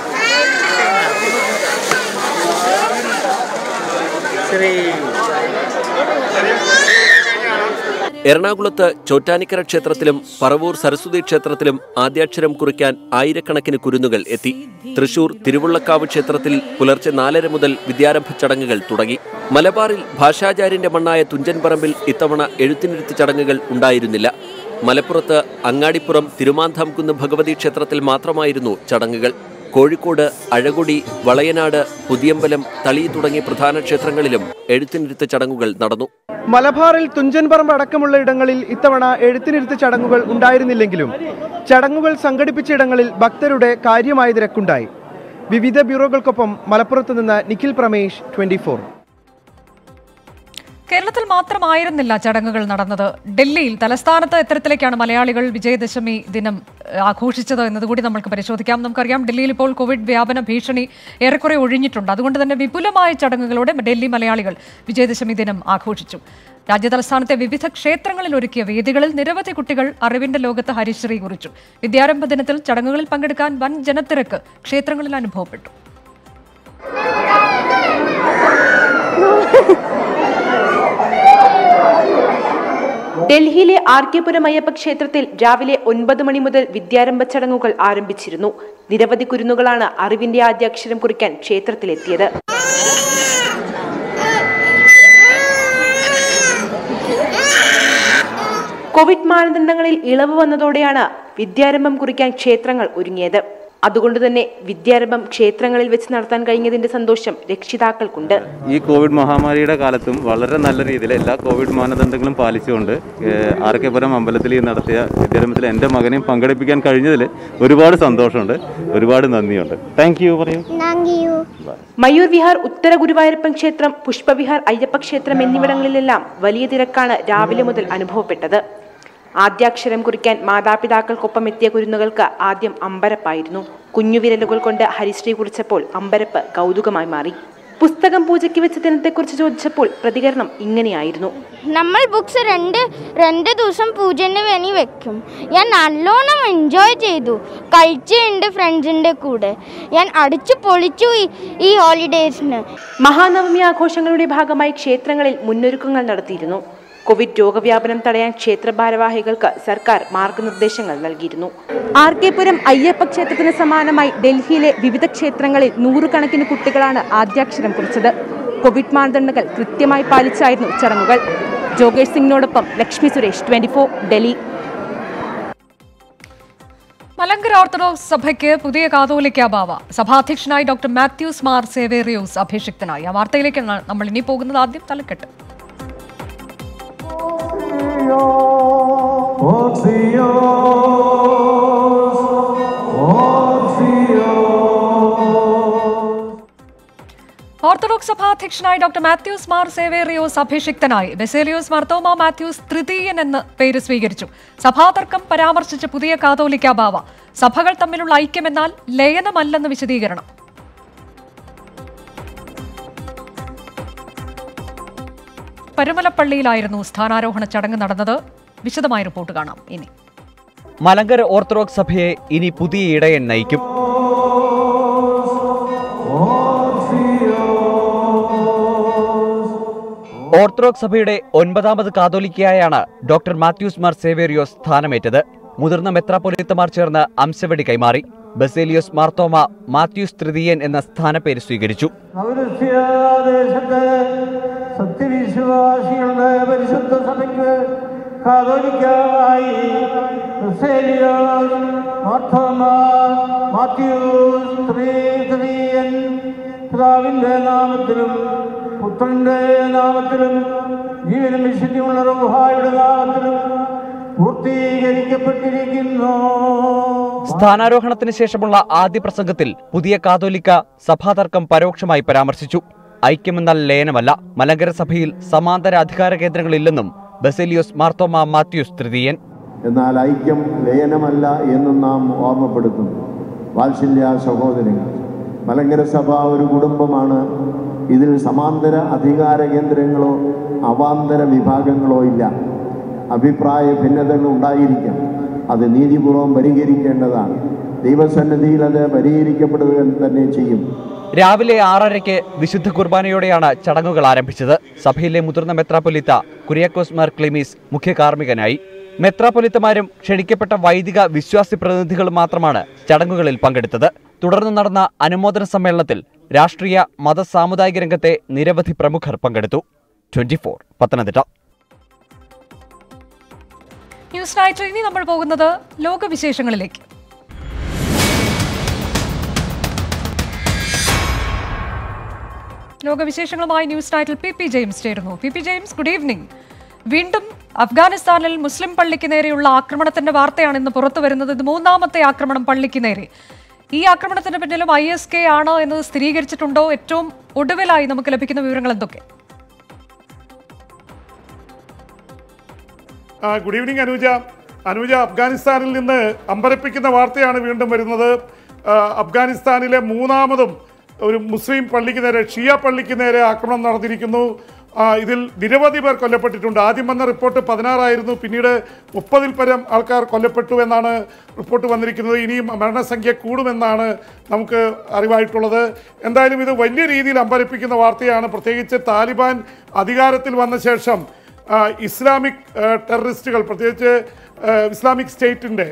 എറണാകുളത്ത് ചോറ്റാനിക്കര ക്ഷേത്രത്തിലും പറവൂർ സരസ്വതി ക്ഷേത്രത്തിലും ആദ്യാക്ഷരം കുറിക്കാൻ ആയിരക്കണക്കിന് കുരുന്നുകൾ എത്തി തൃശൂർ തിരുവുള്ളക്കാവ് ക്ഷേത്രത്തിൽ പുലർച്ചെ നാലര മുതൽ വിദ്യാരംഭ ചടങ്ങുകൾ തുടങ്ങി മലബാറിൽ ഭാഷാചാര്യന്റെ മണ്ണായ തുഞ്ചൻപറമ്പിൽ ഇത്തവണ എഴുത്തിനിരുത്ത് ചടങ്ങുകൾ ഉണ്ടായിരുന്നില്ല മലപ്പുറത്ത് അങ്ങാടിപ്പുറം തിരുമാന്താംകുന്ന് ഭഗവതി ക്ഷേത്രത്തിൽ മാത്രമായിരുന്നു ചടങ്ങുകൾ കോഴിക്കോട് അഴകൊടി വളയനാട് പുതിയമ്പലം തളി തുടങ്ങിയ പ്രധാന ക്ഷേത്രങ്ങളിലും എഴുത്തിനിരുത്ത് ചടങ്ങുകൾ നടന്നു മലബാറിൽ തുഞ്ചൻപറമ്പ് അടക്കമുള്ള ഇടങ്ങളിൽ ഇത്തവണ എഴുത്തിനിരുത്ത് ചടങ്ങുകൾ ഉണ്ടായിരുന്നില്ലെങ്കിലും ചടങ്ങുകൾ സംഘടിപ്പിച്ച ഇടങ്ങളിൽ ഭക്തരുടെ കാര്യമായ തിരക്കുണ്ടായി വിവിധ ബ്യൂറോകൾക്കൊപ്പം മലപ്പുറത്ത് നിന്ന് നിഖിൽ പ്രമേഷ് ട്വന്റി കേരളത്തിൽ മാത്രമായിരുന്നില്ല ചടങ്ങുകൾ നടന്നത് ഡൽഹിയിൽ തലസ്ഥാനത്ത് എത്തരത്തിലേക്കാണ് മലയാളികൾ വിജയദശമി ദിനം ഏഹ്, ആഘോഷിച്ചത് എന്നതുകൂടി നമുക്ക് പരിശോധിക്കാം നമുക്കറിയാം ഡൽഹിയിൽ ഇപ്പോൾ കോവിഡ് വ്യാപന ഭീഷണി ഏറെക്കുറെ ഒഴിഞ്ഞിട്ടുണ്ട് അതുകൊണ്ട് തന്നെ വിപുലമായ ചടങ്ങുകളോടെ ഡൽഹി മലയാളികൾ വിജയദശമി ദിനം ആഘോഷിച്ചു രാജ്യതലസ്ഥാനത്തെ വിവിധ ക്ഷേത്രങ്ങളിൽ ഒരുക്കിയ വേദികളിൽ നിരവധി കുട്ടികൾ അറിവിന്റെ ലോകത്ത് ഹരിശ്രീ കുറിച്ചു വിദ്യാരംഭ ദിനത്തിൽ ചടങ്ങുകളിൽ പങ്കെടുക്കാൻ വൻ ജനത്തിരക്ക് ക്ഷേത്രങ്ങളിൽ അനുഭവപ്പെട്ടു ഡൽഹിയിലെ ആർ കെ പുരം അയ്യപ്പ ക്ഷേത്രത്തിൽ രാവിലെ ഒൻപത് മണി മുതൽ വിദ്യാരംഭ ചടങ്ങുകൾ ആരംഭിച്ചിരുന്നു നിരവധി കുരുന്നുകളാണ് അറിവിന്റെ ആദ്യാക്ഷരം കുറിക്കാൻ ക്ഷേത്രത്തിലെത്തിയത് കോവിഡ് മാനദണ്ഡങ്ങളിൽ ഇളവ് വന്നതോടെയാണ് വിദ്യാരംഭം കുറിക്കാൻ ക്ഷേത്രങ്ങൾ ഒരുങ്ങിയത് അതുകൊണ്ട് തന്നെ വിദ്യാരംഭം ക്ഷേത്രങ്ങളിൽ വെച്ച് നടത്താൻ കഴിഞ്ഞതിന്റെ സന്തോഷം രക്ഷിതാക്കൾക്കുണ്ട് ഈ കോവിഡ് മഹാമാരിയുടെ കാലത്തും വളരെ നല്ല രീതിയിൽ എല്ലാ കോവിഡ് മാനദണ്ഡങ്ങളും പാലിച്ചുകൊണ്ട് ഏഹ്, ആർ കെ പുരം അമ്പലത്തിൽ ഈ നടത്തിയ വിദ്യാരംഭത്തിൽ എൻ്റെ മകനെയും പങ്കെടുപ്പിക്കാൻ കഴിഞ്ഞതിൽ ഒരുപാട് സന്തോഷമുണ്ട് ഒരുപാട് നന്ദിയുണ്ട് താങ്ക് യു പറയൂ മയൂർ വിഹാർ ഉത്തര ഗുരുവായൂരപ്പൻ ക്ഷേത്രം പുഷ്പവിഹാർ അയ്യപ്പ ക്ഷേത്രം എന്നിവിടങ്ങളിലെല്ലാം വലിയ തിരക്കാണ് രാവിലെ മുതൽ അനുഭവപ്പെട്ടത് ആദ്യാക്ഷരം കുറിക്കാൻ മാതാപിതാക്കൾക്കൊപ്പം എത്തിയ കുരുന്നുകൾക്ക് ആദ്യം അമ്പരപ്പായിരുന്നു കുഞ്ഞുവിരലുകൾ കൊണ്ട് ഹരിശ്രീ കുറിച്ചപ്പോൾ അമ്പരപ്പ് കൗതുകമായി മാറി പുസ്തകം പൂജയ്ക്ക് വെച്ച ദിനത്തെക്കുറിച്ച് ചോദിച്ചപ്പോൾ പ്രതികരണം ഇങ്ങനെയായിരുന്നു നമ്മൾ ബുക്സ് രണ്ട് രണ്ട് ദിവസം പൂജന് വേണ്ടി വെക്കും ഞാൻ നല്ലോണം എൻജോയ് ചെയ്തു കഴിച്ചുണ്ട് ഫ്രണ്ട്സിൻ്റെ കൂടെ ഞാൻ അടിച്ചു പൊളിച്ചു ഈ ഈ ഹോളിഡേയ്സിന് മഹാനവമി ആഘോഷങ്ങളുടെ ഭാഗമായി ക്ഷേത്രങ്ങളിൽ മുന്നൊരുക്കങ്ങൾ നടത്തിയിരുന്നു കോവിഡ് രോഗവ്യാപനം തടയാൻ ക്ഷേത്ര ഭാരവാഹികൾക്ക് സർക്കാർ മാർഗനിർദ്ദേശങ്ങൾ നൽകിയിരുന്നു ആർ കെ പുരം അയ്യപ്പ ക്ഷേത്രത്തിന് സമാനമായി ഡൽഹിയിലെ വിവിധ ക്ഷേത്രങ്ങളിൽ നൂറുകണക്കിന് കുട്ടികളാണ് ആദ്യാക്ഷരം കുറിച്ചത് കോവിഡ് മാനദണ്ഡങ്ങൾ കൃത്യമായി പാലിച്ചായിരുന്നു ചടങ്ങുകൾ ജോഗേഷ് സിംഗിനോടൊപ്പം ലക്ഷ്മി സുരേഷ് ട്വന്റി ഡൽഹി മലങ്കര ഓർത്തഡോക്സ് സഭയ്ക്ക് പുതിയ കാതോലിക്ക ബാവ സഭാധ്യക്ഷനായി ഡോക്ടർ മാത്യൂസ് മാർ സേവേറിയോസ് അഭിഷിക്തനായി ആ വാർത്തയിലേക്കാണ് നമ്മൾ ഇനി പോകുന്നത് ആദ്യം തലക്കെട്ട് ഓർത്തഡോക്സ് സഭാധ്യക്ഷനായി ഡോക്ടർ മാത്യൂസ് മാർ സേവേറിയോസ് അഭിഷിക്തനായി ബെസേലിയോസ് മർത്തോമ മാത്യൂസ് തൃതീയൻ എന്ന് പേര് സ്വീകരിച്ചു സഭാതർക്കം പരാമർശിച്ച പുതിയ കാതോലിക്ക ബാവ സഭകൾ തമ്മിലുള്ള ഐക്യമെന്നാൽ ലയനമല്ലെന്ന് വിശദീകരണം പരുമലപ്പള്ളിയിലായിരുന്നു സ്ഥാനാരോഹണ ചടങ്ങ് നടന്നത് വിശദമായ റിപ്പോർട്ട് കാണാം ഇനി മലങ്കര ഓർത്തഡോക്സ് സഭയെ ഇനി പുതിയ ഇടയൻ നയിക്കും ഓർത്തഡോക്സ് സഭയുടെ ഒൻപതാമത് കാതോലിക്കയായാണ് ഡോക്ടർ മാത്യൂസ് മാർ സേവേറിയോസ് സ്ഥാനമേറ്റത് മുതിർന്ന മെത്രാപ്പൊലിത്തമാർ ചേർന്ന് അംശവടി കൈമാറി ബസേലിയോസ് മാർത്തോമ മാത്യൂസ് തൃതീയൻ എന്ന സ്ഥാനപ്പേര് സ്വീകരിച്ചു ദേശത്ത് സത്യവിശ്വാസികളുടെ പരിശുദ്ധ സഭയ്ക്ക് കാതോലിക്കായി ബസേലിയോസ് മാർത്തോമ മാത്യൂസ് ത്രിതീയൻ പിതാവിന്റെ നാമത്തിലും പുത്രന്റെ നാമത്തിലും ജീവനും വിശുദ്ധിയുള്ള റോഹായുടെ നാമത്തിലും പൂർത്തീകരിക്കപ്പെട്ടിരിക്കുന്നു സ്ഥാനാരോഹണത്തിന് ശേഷമുള്ള ആദ്യ പ്രസംഗത്തിൽ പുതിയ കാതോലിക്ക സഭാതർക്കം പരോക്ഷമായി പരാമർശിച്ചു ഐക്യമെന്നാൽ ലയനമല്ല മലങ്കര സഭയിൽ സമാന്തര അധികാര കേന്ദ്രങ്ങളില്ലെന്നും ബസേലിയോസ് മാർത്തോമ മാത്യൂസ് തൃതീയൻ എന്നാൽ ഐക്യം ലയനമല്ല എന്നും നാം ഓർമ്മപ്പെടുത്തുന്നു വാത്സല്യ സഹോദരങ്ങൾ മലങ്കര സഭ ഒരു കുടുംബമാണ് ഇതിൽ സമാന്തര അധികാര കേന്ദ്രങ്ങളോ അവാന്തര വിഭാഗങ്ങളോ ഇല്ല അഭിപ്രായ ഭിന്നതകൾ ഉണ്ടായിരിക്കാം അത് നീതിപൂർവം പരിഹരിക്കേണ്ടതാണ് ദൈവസന്നിധിയിൽ അത് പരിഹരിക്കപ്പെടുക തന്നെ ചെയ്യും രാവിലെ ആറരയ്ക്ക് വിശുദ്ധ കുർബാനയോടെയാണ് ചടങ്ങുകൾ ആരംഭിച്ചത് സഭയിലെ മുതിർന്ന മെത്രാപ്പൊലിത്ത കുര്യാക്കോസ് മാർ ക്ലിമീസ് മുഖ്യ കാർമ്മികനായി മെത്രാപ്പൊലിത്തമാരും ക്ഷണിക്കപ്പെട്ട വൈദിക വിശ്വാസി പ്രതിനിധികളും മാത്രമാണ് ചടങ്ങുകളിൽ പങ്കെടുത്തത് തുടർന്ന് നടന്ന അനുമോദന സമ്മേളനത്തിൽ രാഷ്ട്രീയ മത സാമുദായിക രംഗത്തെ നിരവധി പ്രമുഖർ പങ്കെടുത്തു twenty four Pathanamthitta news night ഇനി നമ്മൾ പോകുന്നത് ലോകവിശേഷങ്ങളിലേക്ക് ലോകവിശേഷങ്ങളുമായി ന്യൂസ് നൈറ്റിൽ പി പി ജെയിംസ് ചേരുന്നു P P James good evening വീണ്ടും അഫ്ഗാനിസ്ഥാനിൽ മുസ്ലിം പള്ളിക്ക് നേരെയുള്ള ആക്രമണത്തിന്റെ വാർത്തയാണ് ഇന്ന് പുറത്തു വരുന്നത് ഇത് മൂന്നാമത്തെ ആക്രമണം പള്ളിക്ക് നേരെ ഈ ആക്രമണത്തിന് പിന്നിലും ഐ എസ് കെ ആണോ എന്നത് സ്ഥിരീകരിച്ചിട്ടുണ്ടോ ഏറ്റവും ഒടുവിലായി നമുക്ക് ലഭിക്കുന്ന വിവരങ്ങൾ എന്തൊക്കെ ആ, ഗുഡ് ഈവനിങ് അനൂജ അനൂജ അഫ്ഗാനിസ്ഥാനിൽ നിന്ന് അമ്പരപ്പിക്കുന്ന വാർത്തയാണ് വീണ്ടും വരുന്നത് ആ, അഫ്ഗാനിസ്ഥാനിലെ മൂന്നാമതും ഒരു മുസ്ലിം പള്ളിക്ക് നേരെ ഷിയ പള്ളിക്ക് നേരെ ആക്രമണം നടന്നിരിക്കുന്നു ആ, ഇതിൽ നിരവധി പേർ കൊല്ലപ്പെട്ടിട്ടുണ്ട് ആദ്യം വന്ന റിപ്പോർട്ട് പതിനാറായിരുന്നു പിന്നീട് മുപ്പതിൽ പരം ആൾക്കാർ കൊല്ലപ്പെട്ടു എന്നാണ് റിപ്പോർട്ട് വന്നിരിക്കുന്നത് ഇനിയും മരണസംഖ്യ കൂടുമെന്നാണ് നമുക്ക് അറിവായിട്ടുള്ളത് എന്തായാലും ഇത് വലിയ രീതിയിൽ അമ്പരപ്പിക്കുന്ന വാർത്തയാണ് പ്രത്യേകിച്ച് താലിബാൻ അധികാരത്തിൽ വന്ന ശേഷം ആ, ഇസ്ലാമിക് ആ, ടെററിസ്റ്റുകൾ പ്രത്യേകിച്ച് ആ, ഇസ്ലാമിക് സ്റ്റേറ്റിൻ്റെ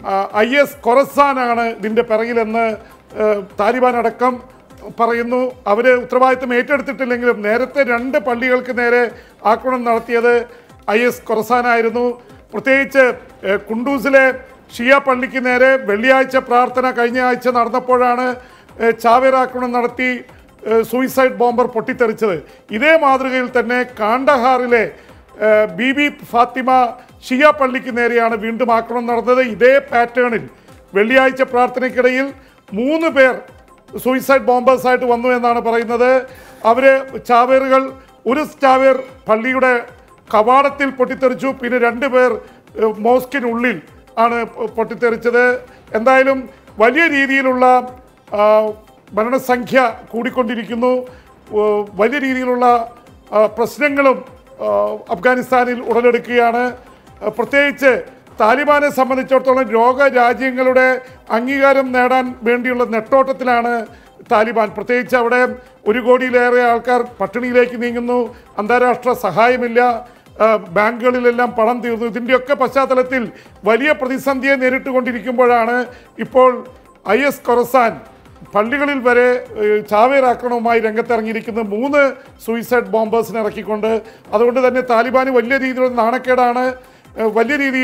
ഐ എസ് കൊറസാനാണ് ഇതിൻ്റെ പിറകിലെന്ന് ആ, താലിബാൻ അടക്കം പറയുന്നു അവർ ഉത്തരവാദിത്തം ഏറ്റെടുത്തിട്ടില്ലെങ്കിലും നേരത്തെ രണ്ട് പള്ളികൾക്ക് നേരെ ആക്രമണം നടത്തിയത് ഐ എസ് കൊറസാനായിരുന്നു പ്രത്യേകിച്ച് ആ, കുണ്ടൂസിലെ ഷിയ പള്ളിക്ക് നേരെ വെള്ളിയാഴ്ച പ്രാർത്ഥന കഴിഞ്ഞ ആഴ്ച നടന്നപ്പോഴാണ് ആ, ചാവേർ ആക്രമണം നടത്തി ഏഹ് സൂയിസൈഡ് ബോംബർ പൊട്ടിത്തെറിച്ചത് ഇതേ മാതൃകയിൽ തന്നെ കാണ്ടഹാറിലെ ഏഹ് ബി ബി ഫാത്തിമ ഷിയ പള്ളിക്ക് നേരെയാണ് വീണ്ടും ആക്രമണം നടന്നത് ഇതേ പാറ്റേണിൽ വെള്ളിയാഴ്ച പ്രാർത്ഥനയ്ക്കിടയിൽ മൂന്ന് പേർ സൂയിസൈഡ് ബോംബേഴ്സായിട്ട് വന്നു എന്നാണ് പറയുന്നത് അവർ ചാവേറുകൾ ഒരു ചാവേർ പള്ളിയുടെ കവാടത്തിൽ പൊട്ടിത്തെറിച്ചു പിന്നെ രണ്ട് പേർ ഏഹ് മോസ്കിനുള്ളിൽ ആണ് പൊ- പൊട്ടിത്തെറിച്ചത് എന്തായാലും വലിയ രീതിയിലുള്ള ആ, മരണസംഖ്യ കൂടിക്കൊണ്ടിരിക്കുന്നു ഓ, വലിയ രീതിയിലുള്ള ആ, പ്രശ്നങ്ങളും ആ, അഫ്ഗാനിസ്ഥാനിൽ ഉടലെടുക്കുകയാണ് ആ, പ്രത്യേകിച്ച് താലിബാനെ സംബന്ധിച്ചിടത്തോളം ലോക രാജ്യങ്ങളുടെ അംഗീകാരം നേടാൻ വേണ്ടിയുള്ള നെട്ടോട്ടത്തിലാണ് താലിബാൻ പ്രത്യേകിച്ച് അവിടെ ഒരു കോടിയിലേറെ ആൾക്കാർ പട്ടിണിയിലേക്ക് നീങ്ങുന്നു അന്താരാഷ്ട്ര സഹായമില്ല ആ, ബാങ്കുകളിലെല്ലാം പണം തീർന്നു ഇതിൻ്റെയൊക്കെ പശ്ചാത്തലത്തിൽ വലിയ പ്രതിസന്ധിയെ നേരിട്ടുകൊണ്ടിരിക്കുമ്പോഴാണ് ഇപ്പോൾ ഐ എസ് കൊറസാൻ പള്ളികളിൽ വരെ ഏഹ്, ചാവേർ ആക്രമണവുമായി രംഗത്തിറങ്ങിയിരിക്കുന്നത് മൂന്ന് സൂയിസൈഡ് ബോംബേഴ്സിനെ ഇറക്കിക്കൊണ്ട് അതുകൊണ്ട് തന്നെ താലിബാന് വലിയ രീതിയിലുള്ള നാണക്കേടാണ് ഏഹ്, വലിയ രീതിയിൽ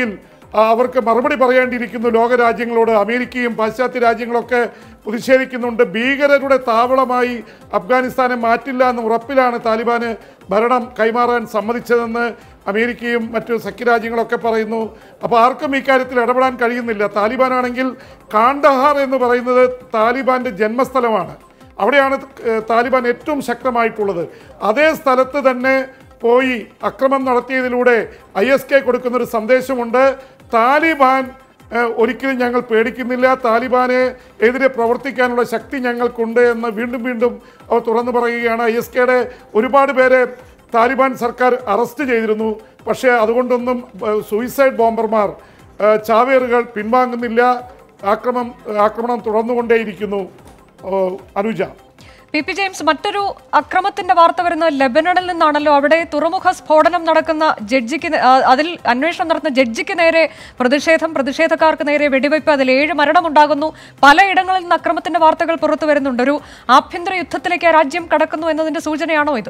ആ, അവർക്ക് മറുപടി പറയേണ്ടിയിരിക്കുന്നു ലോകരാജ്യങ്ങളോട് അമേരിക്കയും പാശ്ചാത്യ രാജ്യങ്ങളൊക്കെ പ്രതിഷേധിക്കുന്നുണ്ട് ഭീകരരുടെ താവളമായി അഫ്ഗാനിസ്ഥാനെ മാറ്റില്ല എന്ന ഉറപ്പിലാണ് താലിബാന് ഭരണം കൈമാറാൻ സമ്മതിച്ചതെന്ന് അമേരിക്കയും മറ്റു സഖ്യരാജ്യങ്ങളൊക്കെ പറയുന്നു അപ്പോൾ ആർക്കും ഇക്കാര്യത്തിൽ ഇടപെടാൻ കഴിയുന്നില്ല താലിബാനാണെങ്കിൽ കാണ്ടഹാർ എന്ന് പറയുന്നത് താലിബാന്റെ ജന്മസ്ഥലമാണ് അവിടെയാണ് ഏഹ്, താലിബാൻ ഏറ്റവും ശക്തമായിട്ടുള്ളത് അതേ സ്ഥലത്ത് തന്നെ പോയി അക്രമം നടത്തിയതിലൂടെ ഐ എസ് കെ കൊടുക്കുന്നൊരു സന്ദേശമുണ്ട് താലിബാൻ ഏഹ്, ഒരിക്കലും ഞങ്ങൾ പേടിക്കുന്നില്ല താലിബാനെ എതിരെ പ്രവർത്തിക്കാനുള്ള ശക്തി ഞങ്ങൾക്കുണ്ട് എന്ന് വീണ്ടും വീണ്ടും അവർ തുറന്നു പറയുകയാണ് ഐ എസ് കെയുടെ ഒരുപാട് പേരെ താലിബാൻ സർക്കാർ അറസ്റ്റ് ചെയ്തിരുന്നു പക്ഷേ അതുകൊണ്ടൊന്നും ഏഹ്, സൂയിസൈഡ് ബോംബർമാർ ഏഹ്, ചാവേറുകൾ പിൻവാങ്ങുന്നില്ല ആക്രമം ആക്രമണം തുടർന്നുകൊണ്ടേയിരിക്കുന്നു ഏഹ്, അനുജ പി പി ജെയിംസ് മറ്റൊരു അക്രമത്തിന്റെ വാർത്ത വരുന്നത് ലെബനണിൽ നിന്നാണല്ലോ അവിടെ തുറമുഖ സ്ഫോടനം നടക്കുന്ന ജഡ്ജിക്ക് നേ- ആ, അതിൽ അന്വേഷണം നടത്തുന്ന ജഡ്ജിക്ക് നേരെ പ്രതിഷേധം പ്രതിഷേധക്കാർക്ക് നേരെ വെടിവയ്പ് അതിൽ ഏഴ് മരണമുണ്ടാകുന്നു പലയിടങ്ങളിൽ നിന്ന് അക്രമത്തിന്റെ വാർത്തകൾ പുറത്തു വരുന്നുണ്ട് ഒരു ആഭ്യന്തര യുദ്ധത്തിലേക്ക് ആ രാജ്യം കടക്കുന്നു എന്നതിന്റെ സൂചനയാണോ ഇത്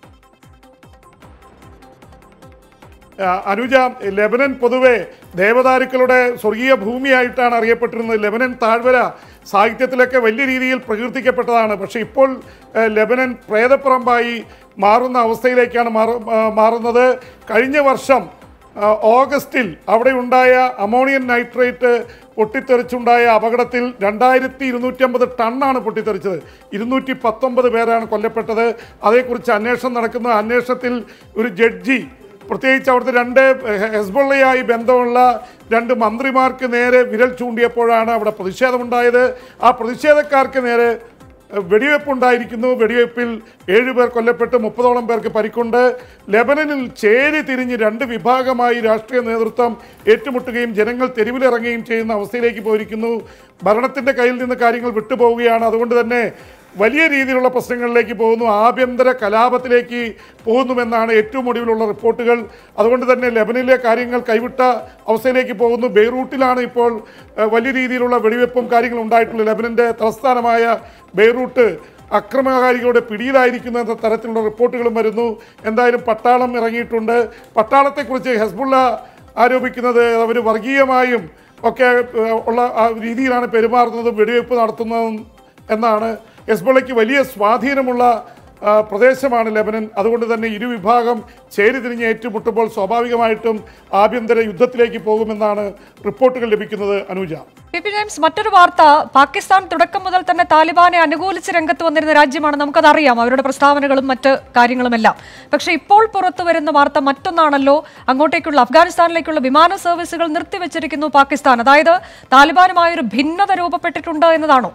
ആ, അനുജ ലെബനൻ പൊതുവെ ദേവദാരുക്കളുടെ സ്വർഗീയ ഭൂമിയായിട്ടാണ് അറിയപ്പെട്ടിരുന്നത് ലെബനൻ താഴ്വര സാഹിത്യത്തിലൊക്കെ വലിയ രീതിയിൽ പ്രകീർത്തിക്കപ്പെട്ടതാണ് പക്ഷേ ഇപ്പോൾ ഏ, ലെബനൻ പ്രേതപ്പറമ്പായി മാറുന്ന അവസ്ഥയിലേക്കാണ് മാറു ആ, മാറുന്നത് കഴിഞ്ഞ വർഷം ആ, ഓഗസ്റ്റിൽ അവിടെ ഉണ്ടായ അമോണിയം നൈട്രേറ്റ് പൊട്ടിത്തെറിച്ചുണ്ടായ അപകടത്തിൽ രണ്ടായിരത്തി ഇരുന്നൂറ്റമ്പത് ടണ്ണാണ് പൊട്ടിത്തെറിച്ചത് ഇരുന്നൂറ്റി പത്തൊമ്പത് പേരാണ് കൊല്ലപ്പെട്ടത് അതേക്കുറിച്ച് അന്വേഷണം നടക്കുന്ന അന്വേഷണത്തിൽ ഒരു ജഡ്ജി പ്രത്യേകിച്ച് അവിടുത്തെ രണ്ട് ഹെസ്ബുള്ളയായി ബന്ധമുള്ള രണ്ട് മന്ത്രിമാർക്ക് നേരെ വിരൽ ചൂണ്ടിയപ്പോഴാണ് അവിടെ പ്രതിഷേധമുണ്ടായത് ആ പ്രതിഷേധക്കാർക്ക് നേരെ ഏഹ്, വെടിവെപ്പുണ്ടായിരിക്കുന്നു വെടിവെപ്പിൽ ഏഴുപേർ കൊല്ലപ്പെട്ട് മുപ്പതോളം പേർക്ക് പരിക്കുണ്ട് ലെബനനിൽ ചേരി തിരിഞ്ഞ് രണ്ട് വിഭാഗമായി രാഷ്ട്രീയ നേതൃത്വം ഏറ്റുമുട്ടുകയും ജനങ്ങൾ തെരുവിലിറങ്ങുകയും ചെയ്യുന്ന അവസ്ഥയിലേക്ക് പോയിരിക്കുന്നു ഭരണത്തിൻ്റെ കയ്യിൽ നിന്ന് കാര്യങ്ങൾ വിട്ടുപോവുകയാണ് അതുകൊണ്ട് തന്നെ വലിയ രീതിയിലുള്ള പ്രശ്നങ്ങളിലേക്ക് പോകുന്നു ആഭ്യന്തര കലാപത്തിലേക്ക് പോകുന്നുവെന്നാണ് ഏറ്റവും ഒടുവിലുള്ള റിപ്പോർട്ടുകൾ അതുകൊണ്ട് തന്നെ ലെബനിലെ കാര്യങ്ങൾ കൈവിട്ട അവസ്ഥയിലേക്ക് പോകുന്നു ബെയ്റൂട്ടിലാണ് ഇപ്പോൾ ഏഹ്, വലിയ രീതിയിലുള്ള വെടിവെപ്പും കാര്യങ്ങളും ഉണ്ടായിട്ടുള്ളത് ലെബനൻ്റെ തലസ്ഥാനമായ ബെയ്റൂട്ട് അക്രമകാരികളുടെ പിടിയിലായിരിക്കുന്ന എന്ന തരത്തിലുള്ള റിപ്പോർട്ടുകളും വരുന്നു എന്തായാലും പട്ടാളം ഇറങ്ങിയിട്ടുണ്ട് പട്ടാളത്തെക്കുറിച്ച് ഹെസ്ബുള്ള ആരോപിക്കുന്നത് അവർ വർഗീയമായും ഒക്കെ ഏഹ്, ഉള്ള ആ രീതിയിലാണ് പെരുമാറുന്നതും വെടിവെപ്പ് നടത്തുന്നതും എന്നാണ് ഹെസ്ബുള്ളയ്ക്ക് വലിയ സ്വാധീനമുള്ള ആ, പ്രദേശമാണ് ലെബനൻ അതുകൊണ്ട് തന്നെ ഇരുവിഭാഗം ചേരിതിരിഞ്ഞ് ഏറ്റുമുട്ടുമ്പോൾ സ്വാഭാവികമായിട്ടും ആഭ്യന്തര യുദ്ധത്തിലേക്ക് പോകുമെന്നാണ് റിപ്പോർട്ടുകൾ ലഭിക്കുന്നത് അനുജ പി പി ജെയിംസ് മറ്റൊരു വാർത്ത പാകിസ്ഥാൻ തുടക്കം മുതൽ തന്നെ താലിബാനെ അനുകൂലിച്ച് രംഗത്ത് വന്നിരുന്ന രാജ്യമാണ് നമുക്കതറിയാം അവരുടെ പ്രസ്താവനകളും മറ്റ് കാര്യങ്ങളുമെല്ലാം പക്ഷേ ഇപ്പോൾ പുറത്തു വരുന്ന വാർത്ത മറ്റൊന്നാണല്ലോ അങ്ങോട്ടേക്കുള്ള അഫ്ഗാനിസ്ഥാനിലേക്കുള്ള വിമാന സർവീസുകൾ നിർത്തിവെച്ചിരിക്കുന്നു പാകിസ്ഥാൻ അതായത് താലിബാനുമായൊരു ഭിന്നത രൂപപ്പെട്ടിട്ടുണ്ട് എന്നതാണോ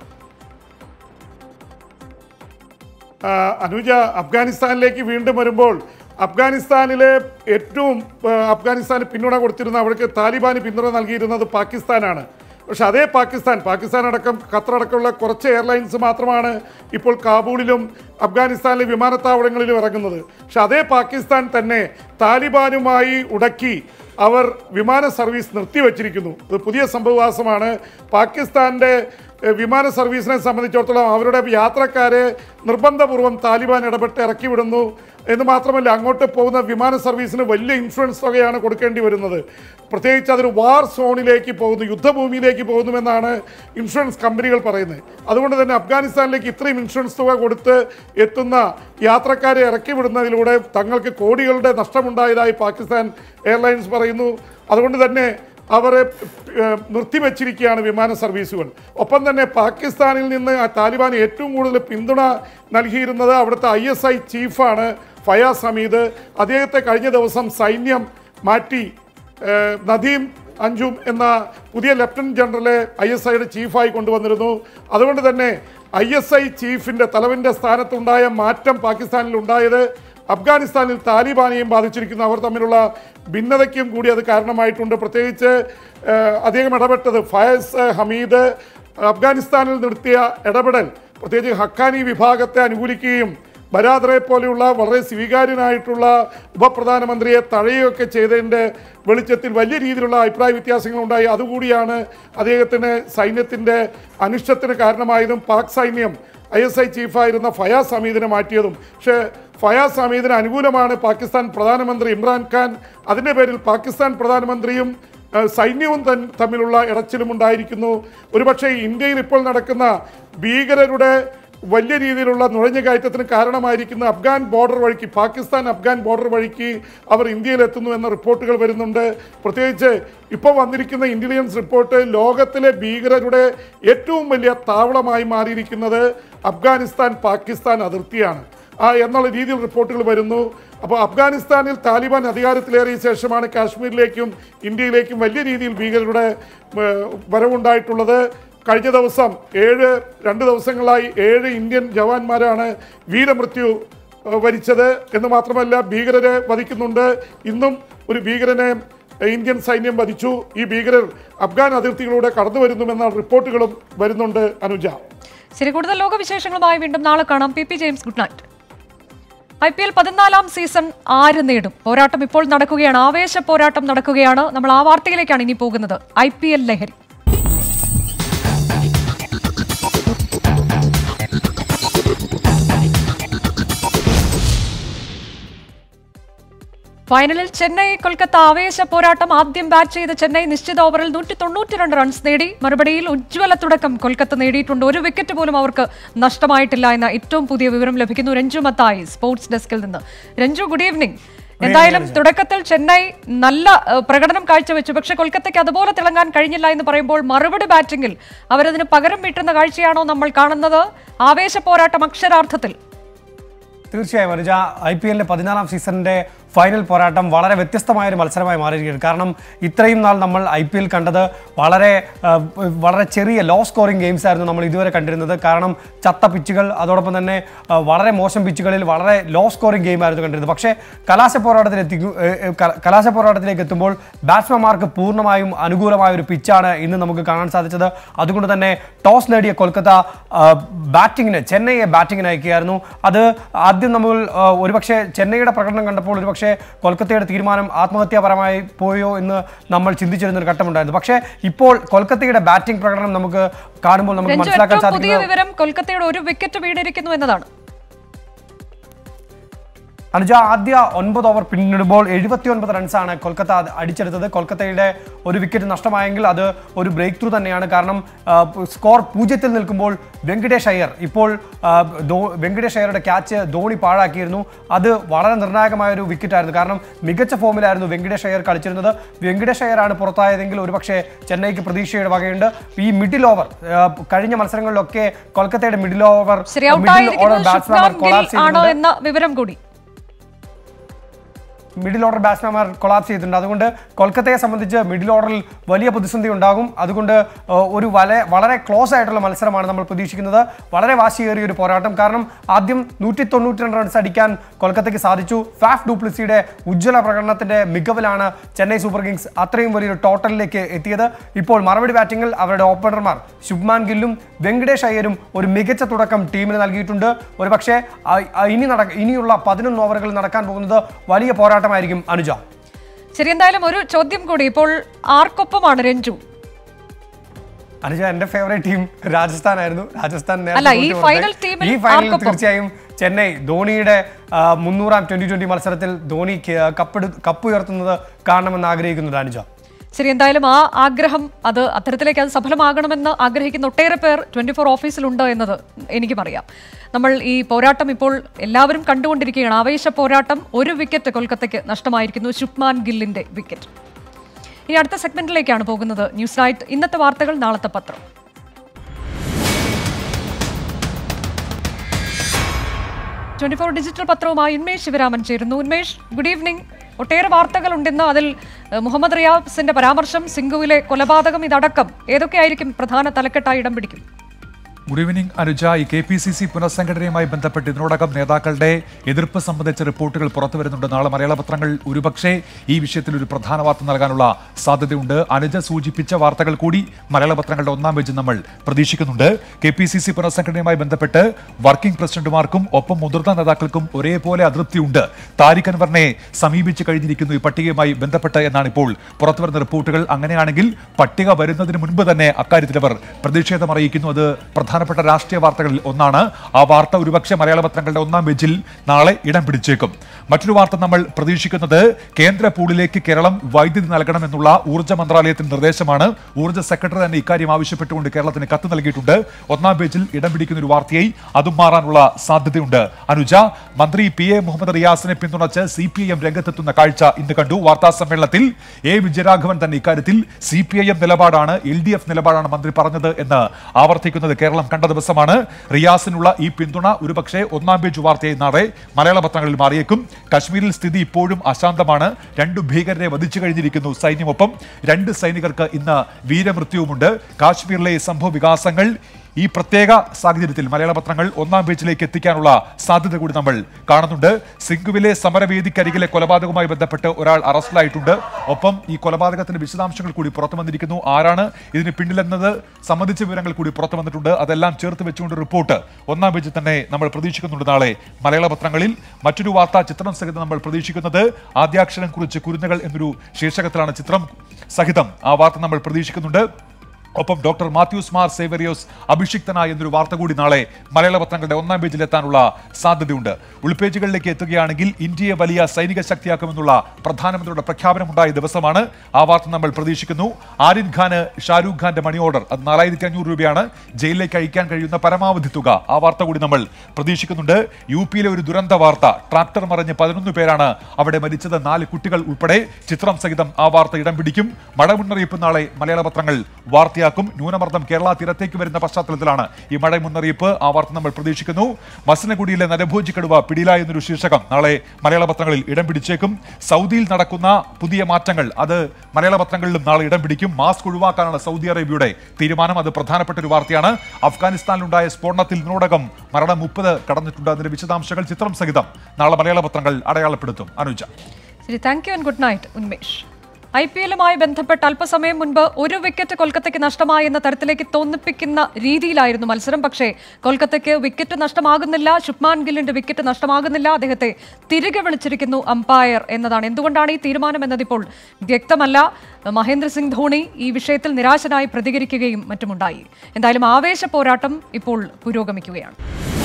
ആ, അനുജ അഫ്ഗാനിസ്ഥാനിലേക്ക് വീണ്ടും വരുമ്പോൾ അഫ്ഗാനിസ്ഥാനിലെ ഏറ്റവും ആ, അഫ്ഗാനിസ്ഥാന് പിന്തുണ കൊടുത്തിരുന്ന അവിടേക്ക് താലിബാന് പിന്തുണ നൽകിയിരുന്നത് പാകിസ്ഥാനാണ് പക്ഷെ അതേ പാകിസ്ഥാൻ പാകിസ്ഥാൻ അടക്കം ഖത്തർ അടക്കമുള്ള കുറച്ച് എയർലൈൻസ് മാത്രമാണ് ഇപ്പോൾ കാബൂളിലും അഫ്ഗാനിസ്ഥാനിലെ വിമാനത്താവളങ്ങളിലും ഇറങ്ങുന്നത് പക്ഷെ അതേ പാകിസ്ഥാൻ തന്നെ താലിബാനുമായി ഉടക്കി അവർ വിമാന സർവീസ് നിർത്തിവച്ചിരിക്കുന്നു ഇത് പുതിയ സംഭവവാസമാണ് പാകിസ്ഥാൻ്റെ എഹ്, വിമാന സർവീസിനെ സംബന്ധിച്ചിടത്തോളം അവരുടെ യാത്രക്കാരെ നിർബന്ധപൂർവ്വം താലിബാൻ ഇടപെട്ട് ഇറക്കി വിടുന്നു എന്ന് മാത്രമല്ല അങ്ങോട്ട് പോകുന്ന വിമാന സർവീസിന് വലിയ ഇൻഷുറൻസ് തുകയാണ് കൊടുക്കേണ്ടി വരുന്നത് പ്രത്യേകിച്ച് അതൊരു വാർ സോണിലേക്ക് പോകുന്നു യുദ്ധഭൂമിയിലേക്ക് പോകുന്നുവെന്നാണ് ഇൻഷുറൻസ് കമ്പനികൾ പറയുന്നത് അതുകൊണ്ട് തന്നെ അഫ്ഗാനിസ്ഥാനിലേക്ക് ഇത്രയും ഇൻഷുറൻസ് തുക കൊടുത്ത് എത്തുന്ന യാത്രക്കാരെ ഇറക്കി വിടുന്നതിലൂടെ തങ്ങൾക്ക് കോടികളുടെ നഷ്ടമുണ്ടായതായി പാകിസ്ഥാൻ എയർലൈൻസ് പറയുന്നു അതുകൊണ്ട് തന്നെ അവരെ ഏഹ്, നിർത്തിവെച്ചിരിക്കുകയാണ് വിമാന സർവീസുകൾ ഒപ്പം തന്നെ പാകിസ്ഥാനിൽ നിന്ന് ആ താലിബാൻ ഏറ്റവും കൂടുതൽ പിന്തുണ നൽകിയിരുന്നത് അവിടുത്തെ ഐ എസ് ഐ ചീഫാണ് ഫയാസ് ഹമീദ് അദ്ദേഹത്തെ കഴിഞ്ഞ ദിവസം സൈന്യം മാറ്റി ഏഹ്, നദീം അഞ്ജും എന്ന പുതിയ ലഫ്റ്റനന്റ് ജനറലെ ഐ എസ് ഐയുടെ ചീഫായി കൊണ്ടുവന്നിരുന്നു അതുകൊണ്ട് തന്നെ ഐ എസ് ഐ ചീഫിൻ്റെ തലവൻ്റെ സ്ഥാനത്തുണ്ടായ മാറ്റം പാകിസ്ഥാനിൽ ഉണ്ടായത് അഫ്ഗാനിസ്ഥാനിൽ താലിബാനെയും ബാധിച്ചിരിക്കുന്നു അവർ തമ്മിലുള്ള ഭിന്നതയ്ക്കും കൂടി അത് കാരണമായിട്ടുണ്ട് പ്രത്യേകിച്ച് ഏഹ്, അദ്ദേഹം ഇടപെട്ടത് ഫയസ് ഹമീദ് അഫ്ഗാനിസ്ഥാനിൽ നിർത്തിയ ഇടപെടൽ പ്രത്യേകിച്ച് ഹക്കാനി വിഭാഗത്തെ അനുകൂലിക്കുകയും ബരാദറെ പോലെയുള്ള വളരെ സ്വീകാര്യനായിട്ടുള്ള ഉപപ്രധാനമന്ത്രിയെ തഴയുകയൊക്കെ ചെയ്തതിൻ്റെ വെളിച്ചത്തിൽ വലിയ രീതിയിലുള്ള അഭിപ്രായ വ്യത്യാസങ്ങളുണ്ടായി അതുകൂടിയാണ് അദ്ദേഹത്തിന് സൈന്യത്തിൻ്റെ അനിഷ്ടത്തിന് കാരണമായതും പാക് സൈന്യം ഐ എസ് ഐ ചീഫായിരുന്ന ഫയാസ് ഹമീദിനെ മാറ്റിയതും പക്ഷേ ഫയാസ് ഹമീദിന് അനുകൂലമാണ് പാകിസ്ഥാൻ പ്രധാനമന്ത്രി ഇമ്രാൻഖാൻ അതിൻ്റെ പേരിൽ പാകിസ്ഥാൻ പ്രധാനമന്ത്രിയും ആ, സൈന്യവും തൻ- തമ്മിലുള്ള ഇടച്ചിലും ഉണ്ടായിരിക്കുന്നു ഒരുപക്ഷെ ഇന്ത്യയിൽ ഇപ്പോൾ നടക്കുന്ന ഭീകരരുടെ വലിയ രീതിയിലുള്ള നുഴഞ്ഞുകയറ്റത്തിന് കാരണമായിരിക്കുന്ന അഫ്ഗാൻ ബോർഡർ വഴിക്ക് പാകിസ്ഥാൻ അഫ്ഗാൻ ബോർഡർ വഴിക്ക് അവർ ഇന്ത്യയിലെത്തുന്നു എന്ന റിപ്പോർട്ടുകൾ വരുന്നുണ്ട് പ്രത്യേകിച്ച് ഇപ്പോൾ വന്നിരിക്കുന്ന ഇൻ്റലിജൻസ് റിപ്പോർട്ട് ലോകത്തിലെ ഭീകരരുടെ ഏറ്റവും വലിയ താവളമായി മാറിയിരിക്കുന്നത് അഫ്ഗാനിസ്ഥാൻ പാകിസ്ഥാൻ അതിർത്തിയാണ് ആ എന്നുള്ള രീതിയിൽ റിപ്പോർട്ടുകൾ വരുന്നു അപ്പോൾ അഫ്ഗാനിസ്ഥാനിൽ താലിബാൻ അധികാരത്തിലേറിയ ശേഷമാണ് കാശ്മീരിലേക്കും ഇന്ത്യയിലേക്കും വലിയ രീതിയിൽ ഭീകരരുടെ ഏഹ്, വരവുണ്ടായിട്ടുള്ളത് കഴിഞ്ഞ ദിവസം ഏഴ് രണ്ട് ദിവസങ്ങളായി ഏഴ് ഇന്ത്യൻ ജവാന്മാരാണ് വീരമൃത്യു ഏഹ്, വരിച്ചത് എന്ന് മാത്രമല്ല ഭീകരരെ വധിക്കുന്നുണ്ട് ഇന്നും ഒരു ഭീകരനെ ഏഹ്, ഇന്ത്യൻ സൈന്യം വധിച്ചു ഈ ഭീകരർ അഫ്ഗാൻ അതിർത്തികളിലൂടെ കടന്നു വരുന്നുവെന്ന റിപ്പോർട്ടുകളും വരുന്നുണ്ട് അനുജ ശരി കൂടുതൽ ലോകവിശേഷങ്ങളുമായി വീണ്ടും നാളെ കാണാം P P James good night I P L പതിനാലാം സീസൺ ആര് നേടും പോരാട്ടം ഇപ്പോൾ നടക്കുകയാണ് ആവേശ പോരാട്ടം നടക്കുകയാണ് നമ്മൾ ആ വാർത്തയിലേക്കാണ് ഇനി പോകുന്നത് ഐ പി എൽ ലഹരി ഫൈനലിൽ ചെന്നൈ കൊൽക്കത്ത ആവേശ പോരാട്ടം ആദ്യം ബാറ്റ് ചെയ്ത ചെന്നൈ നിശ്ചിത ഓവറിൽ നൂറ്റി തൊണ്ണൂറ്റിരണ്ട് റൺസ് നേടി മറുപടിയിൽ ഉജ്ജ്വല തുടക്കം കൊൽക്കത്ത നേടിയിട്ടുണ്ട് ഒരു വിക്കറ്റ് പോലും അവർക്ക് നഷ്ടമായിട്ടില്ല എന്ന ഏറ്റവും പുതിയ വിവരം ലഭിക്കുന്നു രഞ്ജു മത്തായി സ്പോർട്സ് ഡെസ്കിൽ നിന്ന് രഞ്ജു ഗുഡ് ഈവനിംഗ് എന്തായാലും തുടക്കത്തിൽ ചെന്നൈ നല്ല ഏഹ്, പ്രകടനം കാഴ്ചവെച്ചു പക്ഷെ കൊൽക്കത്തയ്ക്ക് അതുപോലെ തിളങ്ങാൻ കഴിഞ്ഞില്ല എന്ന് പറയുമ്പോൾ മറുപടി ബാറ്റിംഗിൽ അവരതിന് പകരം വീട്ടുന്ന കാഴ്ചയാണോ നമ്മൾ കാണുന്നത് ആവേശ പോരാട്ടം അക്ഷരാർത്ഥത്തിൽ തീർച്ചയായും അനുജ ഐ പി എല്ലിന്റെ പതിനാലാം സീസണിന്റെ ഫൈനൽ പോരാട്ടം വളരെ വ്യത്യസ്തമായ ഒരു മത്സരമായി മാറിയിരിക്കുകയാണ് കാരണം ഇത്രയും നാൾ നമ്മൾ ഐ പി എൽ കണ്ടത് വളരെ ആ, വളരെ ചെറിയ ലോ സ്കോറിംഗ് ഗെയിംസ് ആയിരുന്നു നമ്മൾ ഇതുവരെ കണ്ടിരുന്നത് കാരണം ചത്ത പിച്ചുകൾ അതോടൊപ്പം തന്നെ ആ, വളരെ മോശം പിച്ചുകളിൽ വളരെ ലോ സ്കോറിംഗ് ഗെയിം ആയിരുന്നു കണ്ടിരുന്നത് പക്ഷേ കലാശ പോരാട്ടത്തിൽ എത്തിക്കു ഏ, ഏ, കല- കലാശ പോരാട്ടത്തിലേക്ക് എത്തുമ്പോൾ ബാറ്റ്സ്മാൻമാർക്ക് പൂർണ്ണമായും അനുകൂലമായ ഒരു പിച്ചാണ് ഇന്ന് നമുക്ക് കാണാൻ സാധിച്ചത് അതുകൊണ്ട് തന്നെ ടോസ് നേടിയ കൊൽക്കത്ത ആ, ബാറ്റിങ്ങിന് ചെന്നൈയെ ബാറ്റിങ്ങിന് അയക്കുകയായിരുന്നു അത് ആദ്യം നമ്മൾ ആ, ഒരുപക്ഷെ ചെന്നൈയുടെ പ്രകടനം കണ്ടപ്പോൾ ഒരുപക്ഷെ കൊൽക്കത്തയുടെ തീരുമാനം ആത്മഹത്യാപരമായി പോയോ എന്ന് നമ്മൾ ചിന്തിച്ചിരുന്ന ഒരു ഘട്ടമുണ്ടായിരുന്നു പക്ഷേ ഇപ്പോൾ കൊൽക്കത്തയുടെ ബാറ്റിംഗ് പ്രകടനം നമുക്ക് കാണുമ്പോൾ നമുക്ക് രഞ്ജു മനസ്സിലാക്കാൻ ഏറ്റവും പുതിയ സാധിക്കുന്നത് വിവരം കൊൽക്കത്തയുടെ ഒരു വിക്കറ്റ് വീണിരിക്കുന്നു എന്നതാണ് അനുജ ആദ്യ ഒൻപത് ഓവർ പിന്നിടുമ്പോൾ എഴുപത്തി ഒൻപത് റൺസാണ് കൊൽക്കത്ത അത് അടിച്ചെടുത്തത് കൊൽക്കത്തയുടെ ഒരു വിക്കറ്റ് നഷ്ടമായെങ്കിൽ അത് ഒരു ബ്രേക്ക് ത്രൂ തന്നെയാണ് കാരണം ആ, സ്കോർ പൂജ്യത്തിൽ നിൽക്കുമ്പോൾ വെങ്കടേഷ് അയ്യർ ഇപ്പോൾ ആ, ധോ- വെങ്കടേഷ് അയ്യറുടെ ക്യാച്ച് ധോണി പാഴാക്കിയിരുന്നു അത് വളരെ നിർണായകമായ ഒരു വിക്കറ്റായിരുന്നു കാരണം മികച്ച ഫോമിലായിരുന്നു വെങ്കടേഷ് അയ്യർ കളിച്ചിരുന്നത് വെങ്കടേഷ് അയ്യറാണ് പുറത്തായതെങ്കിൽ ഒരുപക്ഷെ ചെന്നൈക്ക് പ്രതീക്ഷയുടെ വകയുണ്ട് ഈ മിഡിൽ ഓവർ കഴിഞ്ഞ മത്സരങ്ങളിലൊക്കെ കൊൽക്കത്തയുടെ മിഡിൽ ഓവർ ശരി മിഡിൽ ഓർഡർ ഔട്ടായിരിക്കുന്നത് ബാറ്റ്സ്മാൻ ശുഭ്മാൻ ഗിൽ കൊളാപ്സ് ആണോ ചെയ്തിട്ടുണ്ട് എന്ന വിവരം കൂടി മിഡിൽ ഓർഡർ ബാറ്റ്സ്മാൻമാർ കൊളാപ്സ് ചെയ്തിട്ടുണ്ട് അതുകൊണ്ട് കൊൽക്കത്തയെ സംബന്ധിച്ച് മിഡിൽ ഓർഡറിൽ വലിയ പ്രതിസന്ധി ഉണ്ടാകും അതുകൊണ്ട് ഏഹ്, ഒരു വല വളരെ ക്ലോസ് ആയിട്ടുള്ള മത്സരമാണ് നമ്മൾ പ്രതീക്ഷിക്കുന്നത് വളരെ വാശിയേറിയ ഒരു പോരാട്ടം കാരണം ആദ്യം നൂറ്റി തൊണ്ണൂറ്റി രണ്ട് റൺസ് അടിക്കാൻ കൊൽക്കത്തയ്ക്ക് സാധിച്ചു ഫാഫ് ഡൂപ്ലിസിയുടെ ഉജ്ജ്വല പ്രകടനത്തിന്റെ മികവിലാണ് ചെന്നൈ സൂപ്പർ കിങ്സ് അത്രയും വലിയൊരു ടോട്ടലിലേക്ക് എത്തിയത് ഇപ്പോൾ മറുപടി ബാറ്റിംഗിൽ അവരുടെ ഓപ്പണർമാർ ശുഭ്മാൻ ഗില്ലും വെങ്കടേഷ് അയ്യരും ഒരു മികച്ച തുടക്കം ടീമിന് നൽകിയിട്ടുണ്ട് ഒരുപക്ഷെ ആ- ആ ഇനി നട ഇനിയുള്ള പതിനൊന്ന് ഓവറുകൾ നടക്കാൻ പോകുന്നത് വലിയ പോരാട്ടമായിരിക്കും അനുജ ശരി എന്തായാലും ഒരു ചോദ്യം കൂടി ഇപ്പോൾ ആർക്കൊപ്പമാണ് രഞ്ജു അനുജ എന്റെ ഫേവറേറ്റ് ടീം രാജസ്ഥാൻ ആയിരുന്നു രാജസ്ഥാൻ നേരത്തെ അല്ല, ഈ തോറ്റു ഫൈനൽ പുറത്തായി. ടീമിൽ ഈ ഫൈനലിൽ ആർക്കൊപ്പം? തീർച്ചയായും ചെന്നൈ ധോണിയുടെ ആ, മുന്നൂറാം ട്വന്റി ട്വന്റി മത്സരത്തിൽ ധോണി ക- കപ്പെടു കപ്പ് ഉയർത്തുന്നത് കാണണമെന്ന് ആഗ്രഹിക്കുന്നുണ്ട് അനുജ ശരി എന്തായാലും ആ ആഗ്രഹം അത് അത്തരത്തിലേക്ക് അത് സഫലമാകണമെന്ന് ആഗ്രഹിക്കുന്ന ഒട്ടേറെ പേർ ട്വന്റി ഫോർ ഓഫീസിലുണ്ട് എന്നത് എനിക്കും അറിയാം നമ്മൾ ഈ പോരാട്ടം ഇപ്പോൾ എല്ലാവരും കണ്ടുകൊണ്ടിരിക്കുകയാണ് ആവേശ പോരാട്ടം ഒരു വിക്കറ്റ് കൊൽക്കത്തയ്ക്ക് നഷ്ടമായിരിക്കുന്നു ശുഭ്മാൻ ഗില്ലിന്റെ വിക്കറ്റ് ഇനി അടുത്ത സെഗ്മെന്റിലേക്കാണ് പോകുന്നത് ന്യൂസ് നൈറ്റ് ഇന്നത്തെ വാർത്തകൾ നാളത്തെ പത്രം ട്വന്റി ഫോർ ഡിജിറ്റൽ പത്രവുമായി ഉന്മേഷ് ശിവരാമൻ ചേരുന്നു ഉന്മേഷ് ഗുഡ് ഈവനിംഗ് ഒട്ടേറെ വാർത്തകളുണ്ടെന്ന് അതിൽ ഏഹ്, മുഹമ്മദ് റിയാസിന്റെ പരാമർശം സിംഗുവിലെ കൊലപാതകം ഇതടക്കം ഏതൊക്കെയായിരിക്കും പ്രധാന തലക്കെട്ടായി ഇടം പിടിക്കും ഗുഡ് ഈവനിംഗ് അനുജ ഈ കെ പി സി സി പുനഃസംഘടനയുമായി ബന്ധപ്പെട്ട് ഇതിനോടകം നേതാക്കളുടെ എതിർപ്പ് സംബന്ധിച്ച റിപ്പോർട്ടുകൾ പുറത്തു വരുന്നുണ്ട് നാളെ മലയാള പത്രങ്ങൾ ഒരുപക്ഷെ ഈ വിഷയത്തിൽ ഒരു പ്രധാന വാർത്ത നൽകാനുള്ള സാധ്യതയുണ്ട് അനുജ സൂചിപ്പിച്ച വാർത്തകൾ കൂടി മലയാള പത്രങ്ങളുടെ ഒന്നാം പേജിൽ നമ്മൾ പ്രതീക്ഷിക്കുന്നുണ്ട് കെ പി സി സി പുനഃസംഘടനയുമായി ബന്ധപ്പെട്ട് വർക്കിംഗ് പ്രസിഡന്റുമാർക്കും ഒപ്പം മുതിർന്ന നേതാക്കൾക്കും ഒരേപോലെ അതൃപ്തിയുണ്ട് താരിഖ് അൻവറിനെ സമീപിച്ചു കഴിഞ്ഞിരിക്കുന്നു ഈ പട്ടികയുമായി ബന്ധപ്പെട്ട് എന്നാണ് ഇപ്പോൾ പുറത്തുവരുന്ന റിപ്പോർട്ടുകൾ അങ്ങനെയാണെങ്കിൽ പട്ടിക വരുന്നതിന് മുൻപ് തന്നെ അക്കാര്യത്തിൽ അവർ പ്രതിഷേധം അറിയിക്കുന്നു അത് പ്രധാന പ്രധാനപ്പെട്ട രാഷ്ട്രീയ വാർത്തകളിൽ ഒന്നാണ് ആ വാർത്ത ഒരുപക്ഷെ മലയാള പത്രങ്ങളുടെ ഒന്നാം പേജിൽ നാളെ ഇടം പിടിച്ചേക്കും മറ്റൊരു വാർത്ത നമ്മൾ പ്രതീക്ഷിക്കുന്നത് കേന്ദ്ര പൂളിലേക്ക് കേരളം വൈദ്യുതി നൽകണമെന്നുള്ള ഊർജ്ജ മന്ത്രാലയത്തിന്റെ നിർദ്ദേശമാണ് ഊർജ്ജ സെക്രട്ടറി തന്നെ ഇക്കാര്യം ആവശ്യപ്പെട്ടുകൊണ്ട് കേരളത്തിന് കത്ത് നൽകിയിട്ടുണ്ട് ഒന്നാം പേജിൽ ഇടം പിടിക്കുന്ന ഒരു വാർത്തയായി അതും മാറാനുള്ള സാധ്യതയുണ്ട് അനുജ മന്ത്രി പി എ മുഹമ്മദ് റിയാസിനെ പിന്തുണച്ച് സി പി ഐ എം രംഗത്തെത്തുന്ന കാഴ്ച ഇന്ന് കണ്ടു വാർത്താ സമ്മേളനത്തിൽ എ വിജയരാഘവൻ തന്നെ ഇക്കാര്യത്തിൽ സി പി ഐ എം നിലപാടാണ് എൽ ഡി എഫ് നിലപാടാണ് മന്ത്രി പറഞ്ഞത് എന്ന് ആവർത്തിക്കുന്നത് കേരളം കണ്ട ദിവസമാണ് റിയാസിനുള്ള ഈ പിന്തുണ ഒരുപക്ഷെ ഒന്നാം പേജ് വാർത്തയായി നാളെ മലയാള പത്രങ്ങളിൽ മാറിയേക്കും കശ്മീരിൽ സ്ഥിതി ഇപ്പോഴും അശാന്തമാണ് രണ്ടു ഭീകരരെ വധിച്ചു കഴിഞ്ഞിരിക്കുന്നു സൈന്യമൊപ്പം രണ്ട് സൈനികർക്ക് ഇന്ന് വീരമൃത്യുവുമുണ്ട് കാശ്മീരിലെ സംഭവ വികാസങ്ങൾ ഈ പ്രത്യേക സാഹചര്യത്തിൽ മലയാള പത്രങ്ങൾ ഒന്നാം പേജിലേക്ക് എത്തിക്കാനുള്ള സാധ്യത കൂടി നമ്മൾ കാണുന്നുണ്ട് സിംഗുവിലെ സമരവേദിക്കരികിലെ കൊലപാതകവുമായി ബന്ധപ്പെട്ട് ഒരാൾ അറസ്റ്റിലായിട്ടുണ്ട് ഒപ്പം ഈ കൊലപാതകത്തിന്റെ വിശദാംശങ്ങൾ കൂടി പുറത്തു വന്നിരിക്കുന്നു ആരാണ് ഇതിന് പിന്നിലെന്നത് സംബന്ധിച്ച വിവരങ്ങൾ കൂടി പുറത്തു വന്നിട്ടുണ്ട് അതെല്ലാം ചേർത്ത് വെച്ചുകൊണ്ട് റിപ്പോർട്ട് ഒന്നാം പേജിൽ തന്നെ നമ്മൾ പ്രതീക്ഷിക്കുന്നുണ്ട് നാളെ മലയാള പത്രങ്ങളിൽ മറ്റൊരു വാർത്താ ചിത്രം സഹിതം നമ്മൾ പ്രതീക്ഷിക്കുന്നത് ആദ്യാക്ഷരം കുറിച്ച് കുരുന്നുകൾ എന്നൊരു ശീർഷകത്തിലാണ് ചിത്രം സഹിതം ആ വാർത്ത നമ്മൾ പ്രതീക്ഷിക്കുന്നുണ്ട് ഒപ്പം ഡോക്ടർ മാത്യൂസ് മാർ സേവറിയോസ് അഭിഷിക്തനായ എന്നൊരു വാർത്ത കൂടി നാളെ മലയാള പത്രങ്ങളുടെ ഒന്നാം പേജിൽ എത്താനുള്ള സാധ്യതയുണ്ട് ഉൾപേജുകളിലേക്ക് എത്തുകയാണെങ്കിൽ ഇന്ത്യയെ വലിയ സൈനിക ശക്തിയാക്കുമെന്നുള്ള പ്രധാനമന്ത്രിയുടെ പ്രഖ്യാപനമുണ്ടായ ദിവസമാണ് ആ വാർത്ത നമ്മൾ പ്രതീക്ഷിക്കുന്നു ആരിൻ ഖാന് ഷാരൂഖ് ഖാന്റെ മണി ഓർഡർ അത് നാലായിരത്തി അഞ്ഞൂറ് രൂപയാണ് ജയിലിലേക്ക് അയക്കാൻ കഴിയുന്ന പരമാവധി തുക ആ വാർത്ത കൂടി നമ്മൾ പ്രതീക്ഷിക്കുന്നുണ്ട് യു പിയിലെ ഒരു ദുരന്ത വാർത്ത ട്രാക്ടർ മറിഞ്ഞ് പതിനൊന്ന് പേരാണ് അവിടെ മരിച്ചത് നാല് കുട്ടികൾ ഉൾപ്പെടെ ചിത്രം സഹിതം ആ വാർത്ത ഇടം പിടിക്കും മഴ മുന്നറിയിപ്പ് നാളെ മലയാള പത്രങ്ങൾ വാർത്തയാക്കും ന്യൂനമർദ്ദം കേരള തീരത്തേക്ക് വരുന്ന പശ്ചാത്തലത്തിലാണ് ഈ മഴ മുന്നറിയിപ്പ് ആ വാർത്ത നമ്മൾ പ്രതീക്ഷിക്കുന്നു മസനഗുഡിയിലെ നരഭോജി കടുവ പിടിയിലായ എന്നൊരു ശീർഷകം നാളെ മലയാള പത്രങ്ങളിൽ ഇടം പിടിച്ചേക്കും സൗദിയിൽ നടക്കുന്ന പുതിയ മാറ്റങ്ങൾ അത് മലയാള പത്രങ്ങളിലും നാളെ ഇടം പിടിക്കും മാസ്ക് ഒഴിവാക്കാനാണ് സൗദി അറേബ്യയുടെ തീരുമാനം അത് പ്രധാനപ്പെട്ട ഒരു വാർത്തയാണ് അഫ്ഗാനിസ്ഥാനിലുണ്ടായ സ്ഫോടനത്തിൽ ഇതിനോടകം മരണം മുപ്പത് കടന്നിട്ടുണ്ട് അതിന്റെ വിശദാംശങ്ങൾ ചിത്രം സഹിതം നാളെ മലയാള പത്രങ്ങൾ അടയാളപ്പെടുത്തും അനുജ ശരി thank you and good night Unmesh I P എല്ലുമായി ബന്ധപ്പെട്ട് അല്പസമയം മുൻപ് ഒരു വിക്കറ്റ് കൊൽക്കത്തയ്ക്ക് നഷ്ടമായി എന്ന തരത്തിലേക്ക് തോന്നിപ്പിക്കുന്ന രീതിയിലായിരുന്നു മത്സരം പക്ഷേ കൊൽക്കത്തയ്ക്ക് വിക്കറ്റ് നഷ്ടമാകുന്നില്ല ശുഭ്മാൻ ഗില്ലിന്റെ വിക്കറ്റ് നഷ്ടമാകുന്നില്ല അദ്ദേഹത്തെ തിരികെ വിളിച്ചിരിക്കുന്നു അമ്പയർ എന്നതാണ് എന്തുകൊണ്ടാണ് ഈ തീരുമാനം എന്നതിപ്പോൾ വ്യക്തമല്ല മഹേന്ദ്ര സിംഗ് ധോണി ഈ വിഷയത്തിൽ നിരാശനായി പ്രതികരിക്കുകയും മറ്റുമുണ്ടായി എന്തായാലും ആവേശ പോരാട്ടം ഇപ്പോൾ പുരോഗമിക്കുകയാണ്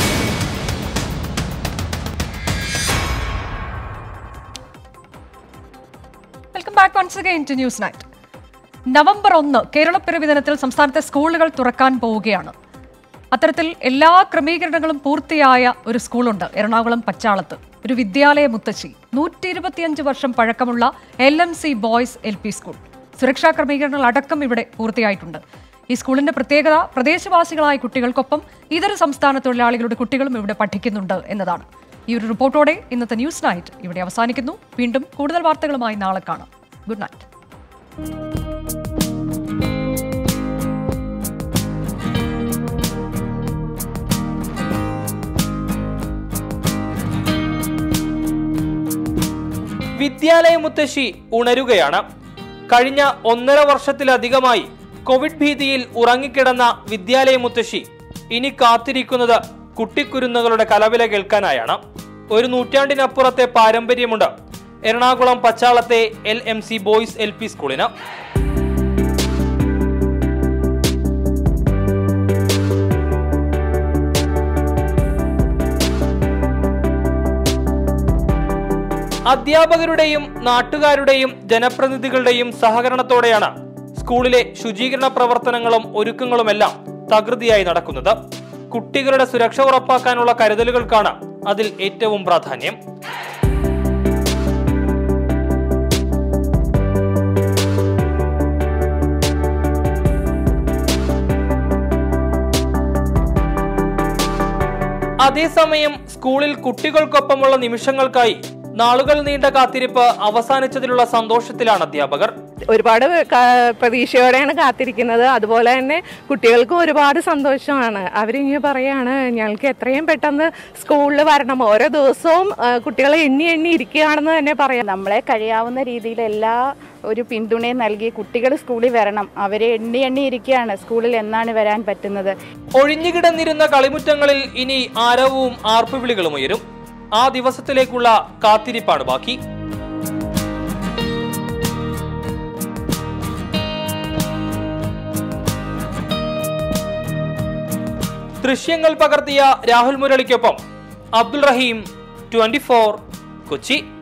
welcome back once again to news night November ഒന്ന് കേരളപ്പിറവി ദിനത്തിൽ സംസ്ഥാനത്തെ സ്കൂളുകൾ തുറക്കാൻ പോവുകയാണ് അത്തരത്തിൽ എല്ലാ ക്രമീകരണങ്ങളും പൂർത്തിയായ ഒരു സ്കൂളുണ്ട് എറണാകുളം പച്ചാളത്ത് ഒരു വിദ്യാലയ മുത്തശ്ശി നൂറ്റി ഇരുപത്തിയഞ്ച് വർഷം പഴക്കമുള്ള L M C boys L P school സുരക്ഷാ ക്രമീകരണങ്ങൾ അടക്കം ഇവിടെ പൂർത്തിയായിട്ടുണ്ട് ഈ സ്കൂളിന്റെ പ്രത്യേകത പ്രദേശവാസികളായ കുട്ടികൾക്കൊപ്പം ഇതര സംസ്ഥാന തൊഴിലാളികളുടെ കുട്ടികളും ഇവിടെ പഠിക്കുന്നുണ്ട് എന്നതാണ് ഈ ഒരു റിപ്പോർട്ടോടെ ഇന്നത്തെ ന്യൂസ് നൈറ്റ് ഇവിടെ അവസാനിക്കുന്നു വീണ്ടും കൂടുതൽ വാർത്തകളുമായി നാളെ കാണാം ഗുഡ് നൈറ്റ് വിദ്യാലയ മുത്തശ്ശി ഉണരുകയാണ് കഴിഞ്ഞ ഒന്നര വർഷത്തിലധികമായി കോവിഡ് ഭീതിയിൽ ഉറങ്ങിക്കിടന്ന വിദ്യാലയ മുത്തശ്ശി ഇനി കാത്തിരിക്കുന്നത് കുട്ടിക്കുരുന്നുകളുടെ കലവില കേൾക്കാനായാണ് ഒരു നൂറ്റാണ്ടിനപ്പുറത്തെ പാരമ്പര്യമുണ്ട് എറണാകുളം പച്ചാളത്തെ L M C boys L P സ്കൂളിന് അധ്യാപകരുടെയും നാട്ടുകാരുടെയും ജനപ്രതിനിധികളുടെയും സഹകരണത്തോടെയാണ് സ്കൂളിലെ ശുചീകരണ പ്രവർത്തനങ്ങളും ഒരുക്കങ്ങളുമെല്ലാം തകൃതിയായി നടക്കുന്നത് കുട്ടികളുടെ സുരക്ഷ ഉറപ്പാക്കാനുള്ള കരുതലുകൾക്കാണ് അതിൽ ഏറ്റവും പ്രാധാന്യം അതേസമയം സ്കൂളിൽ കുട്ടികൾക്കൊപ്പമുള്ള നിമിഷങ്ങൾക്കായി നാളുകൾ നീണ്ട കാത്തിരിപ്പ് അവസാനിച്ചതിലുള്ള സന്തോഷത്തിലാണ് അധ്യാപകർ ഒരുപാട് ക- പ്രതീക്ഷയോടെയാണ് കാത്തിരിക്കുന്നത് അതുപോലെ തന്നെ കുട്ടികൾക്കും ഒരുപാട് സന്തോഷമാണ് അവരിങ്ങനെ പറയാണ് ഞങ്ങൾക്ക് എത്രയും പെട്ടെന്ന് സ്കൂളിൽ വരണം ഓരോ ദിവസവും ആ, കുട്ടികളെ എണ്ണി എണ്ണി ഇരിക്കുകയാണെന്ന് തന്നെ പറയാം നമ്മളെ കഴിയാവുന്ന രീതിയിൽ എല്ലാ ഒരു പിന്തുണയും നൽകി കുട്ടികൾ സ്കൂളിൽ വരണം അവരെ എണ്ണി എണ്ണി ഇരിക്കുകയാണ് സ്കൂളിൽ എന്നാണ് വരാൻ പറ്റുന്നത് ഒഴിഞ്ഞുകിടന്നിരുന്ന കളിമുറ്റങ്ങളിൽ ഇനി ആരവവും ആർപ്പുവിളികളും ഉയരും ആ ദിവസത്തിലേക്കുള്ള കാത്തിരിപ്പാണ് ബാക്കി ദൃശ്യങ്ങൾ പകർത്തിയ രാഹുൽ മുരളിക്കൊപ്പം അബ്ദുൾ റഹീം ട്വന്റി കൊച്ചി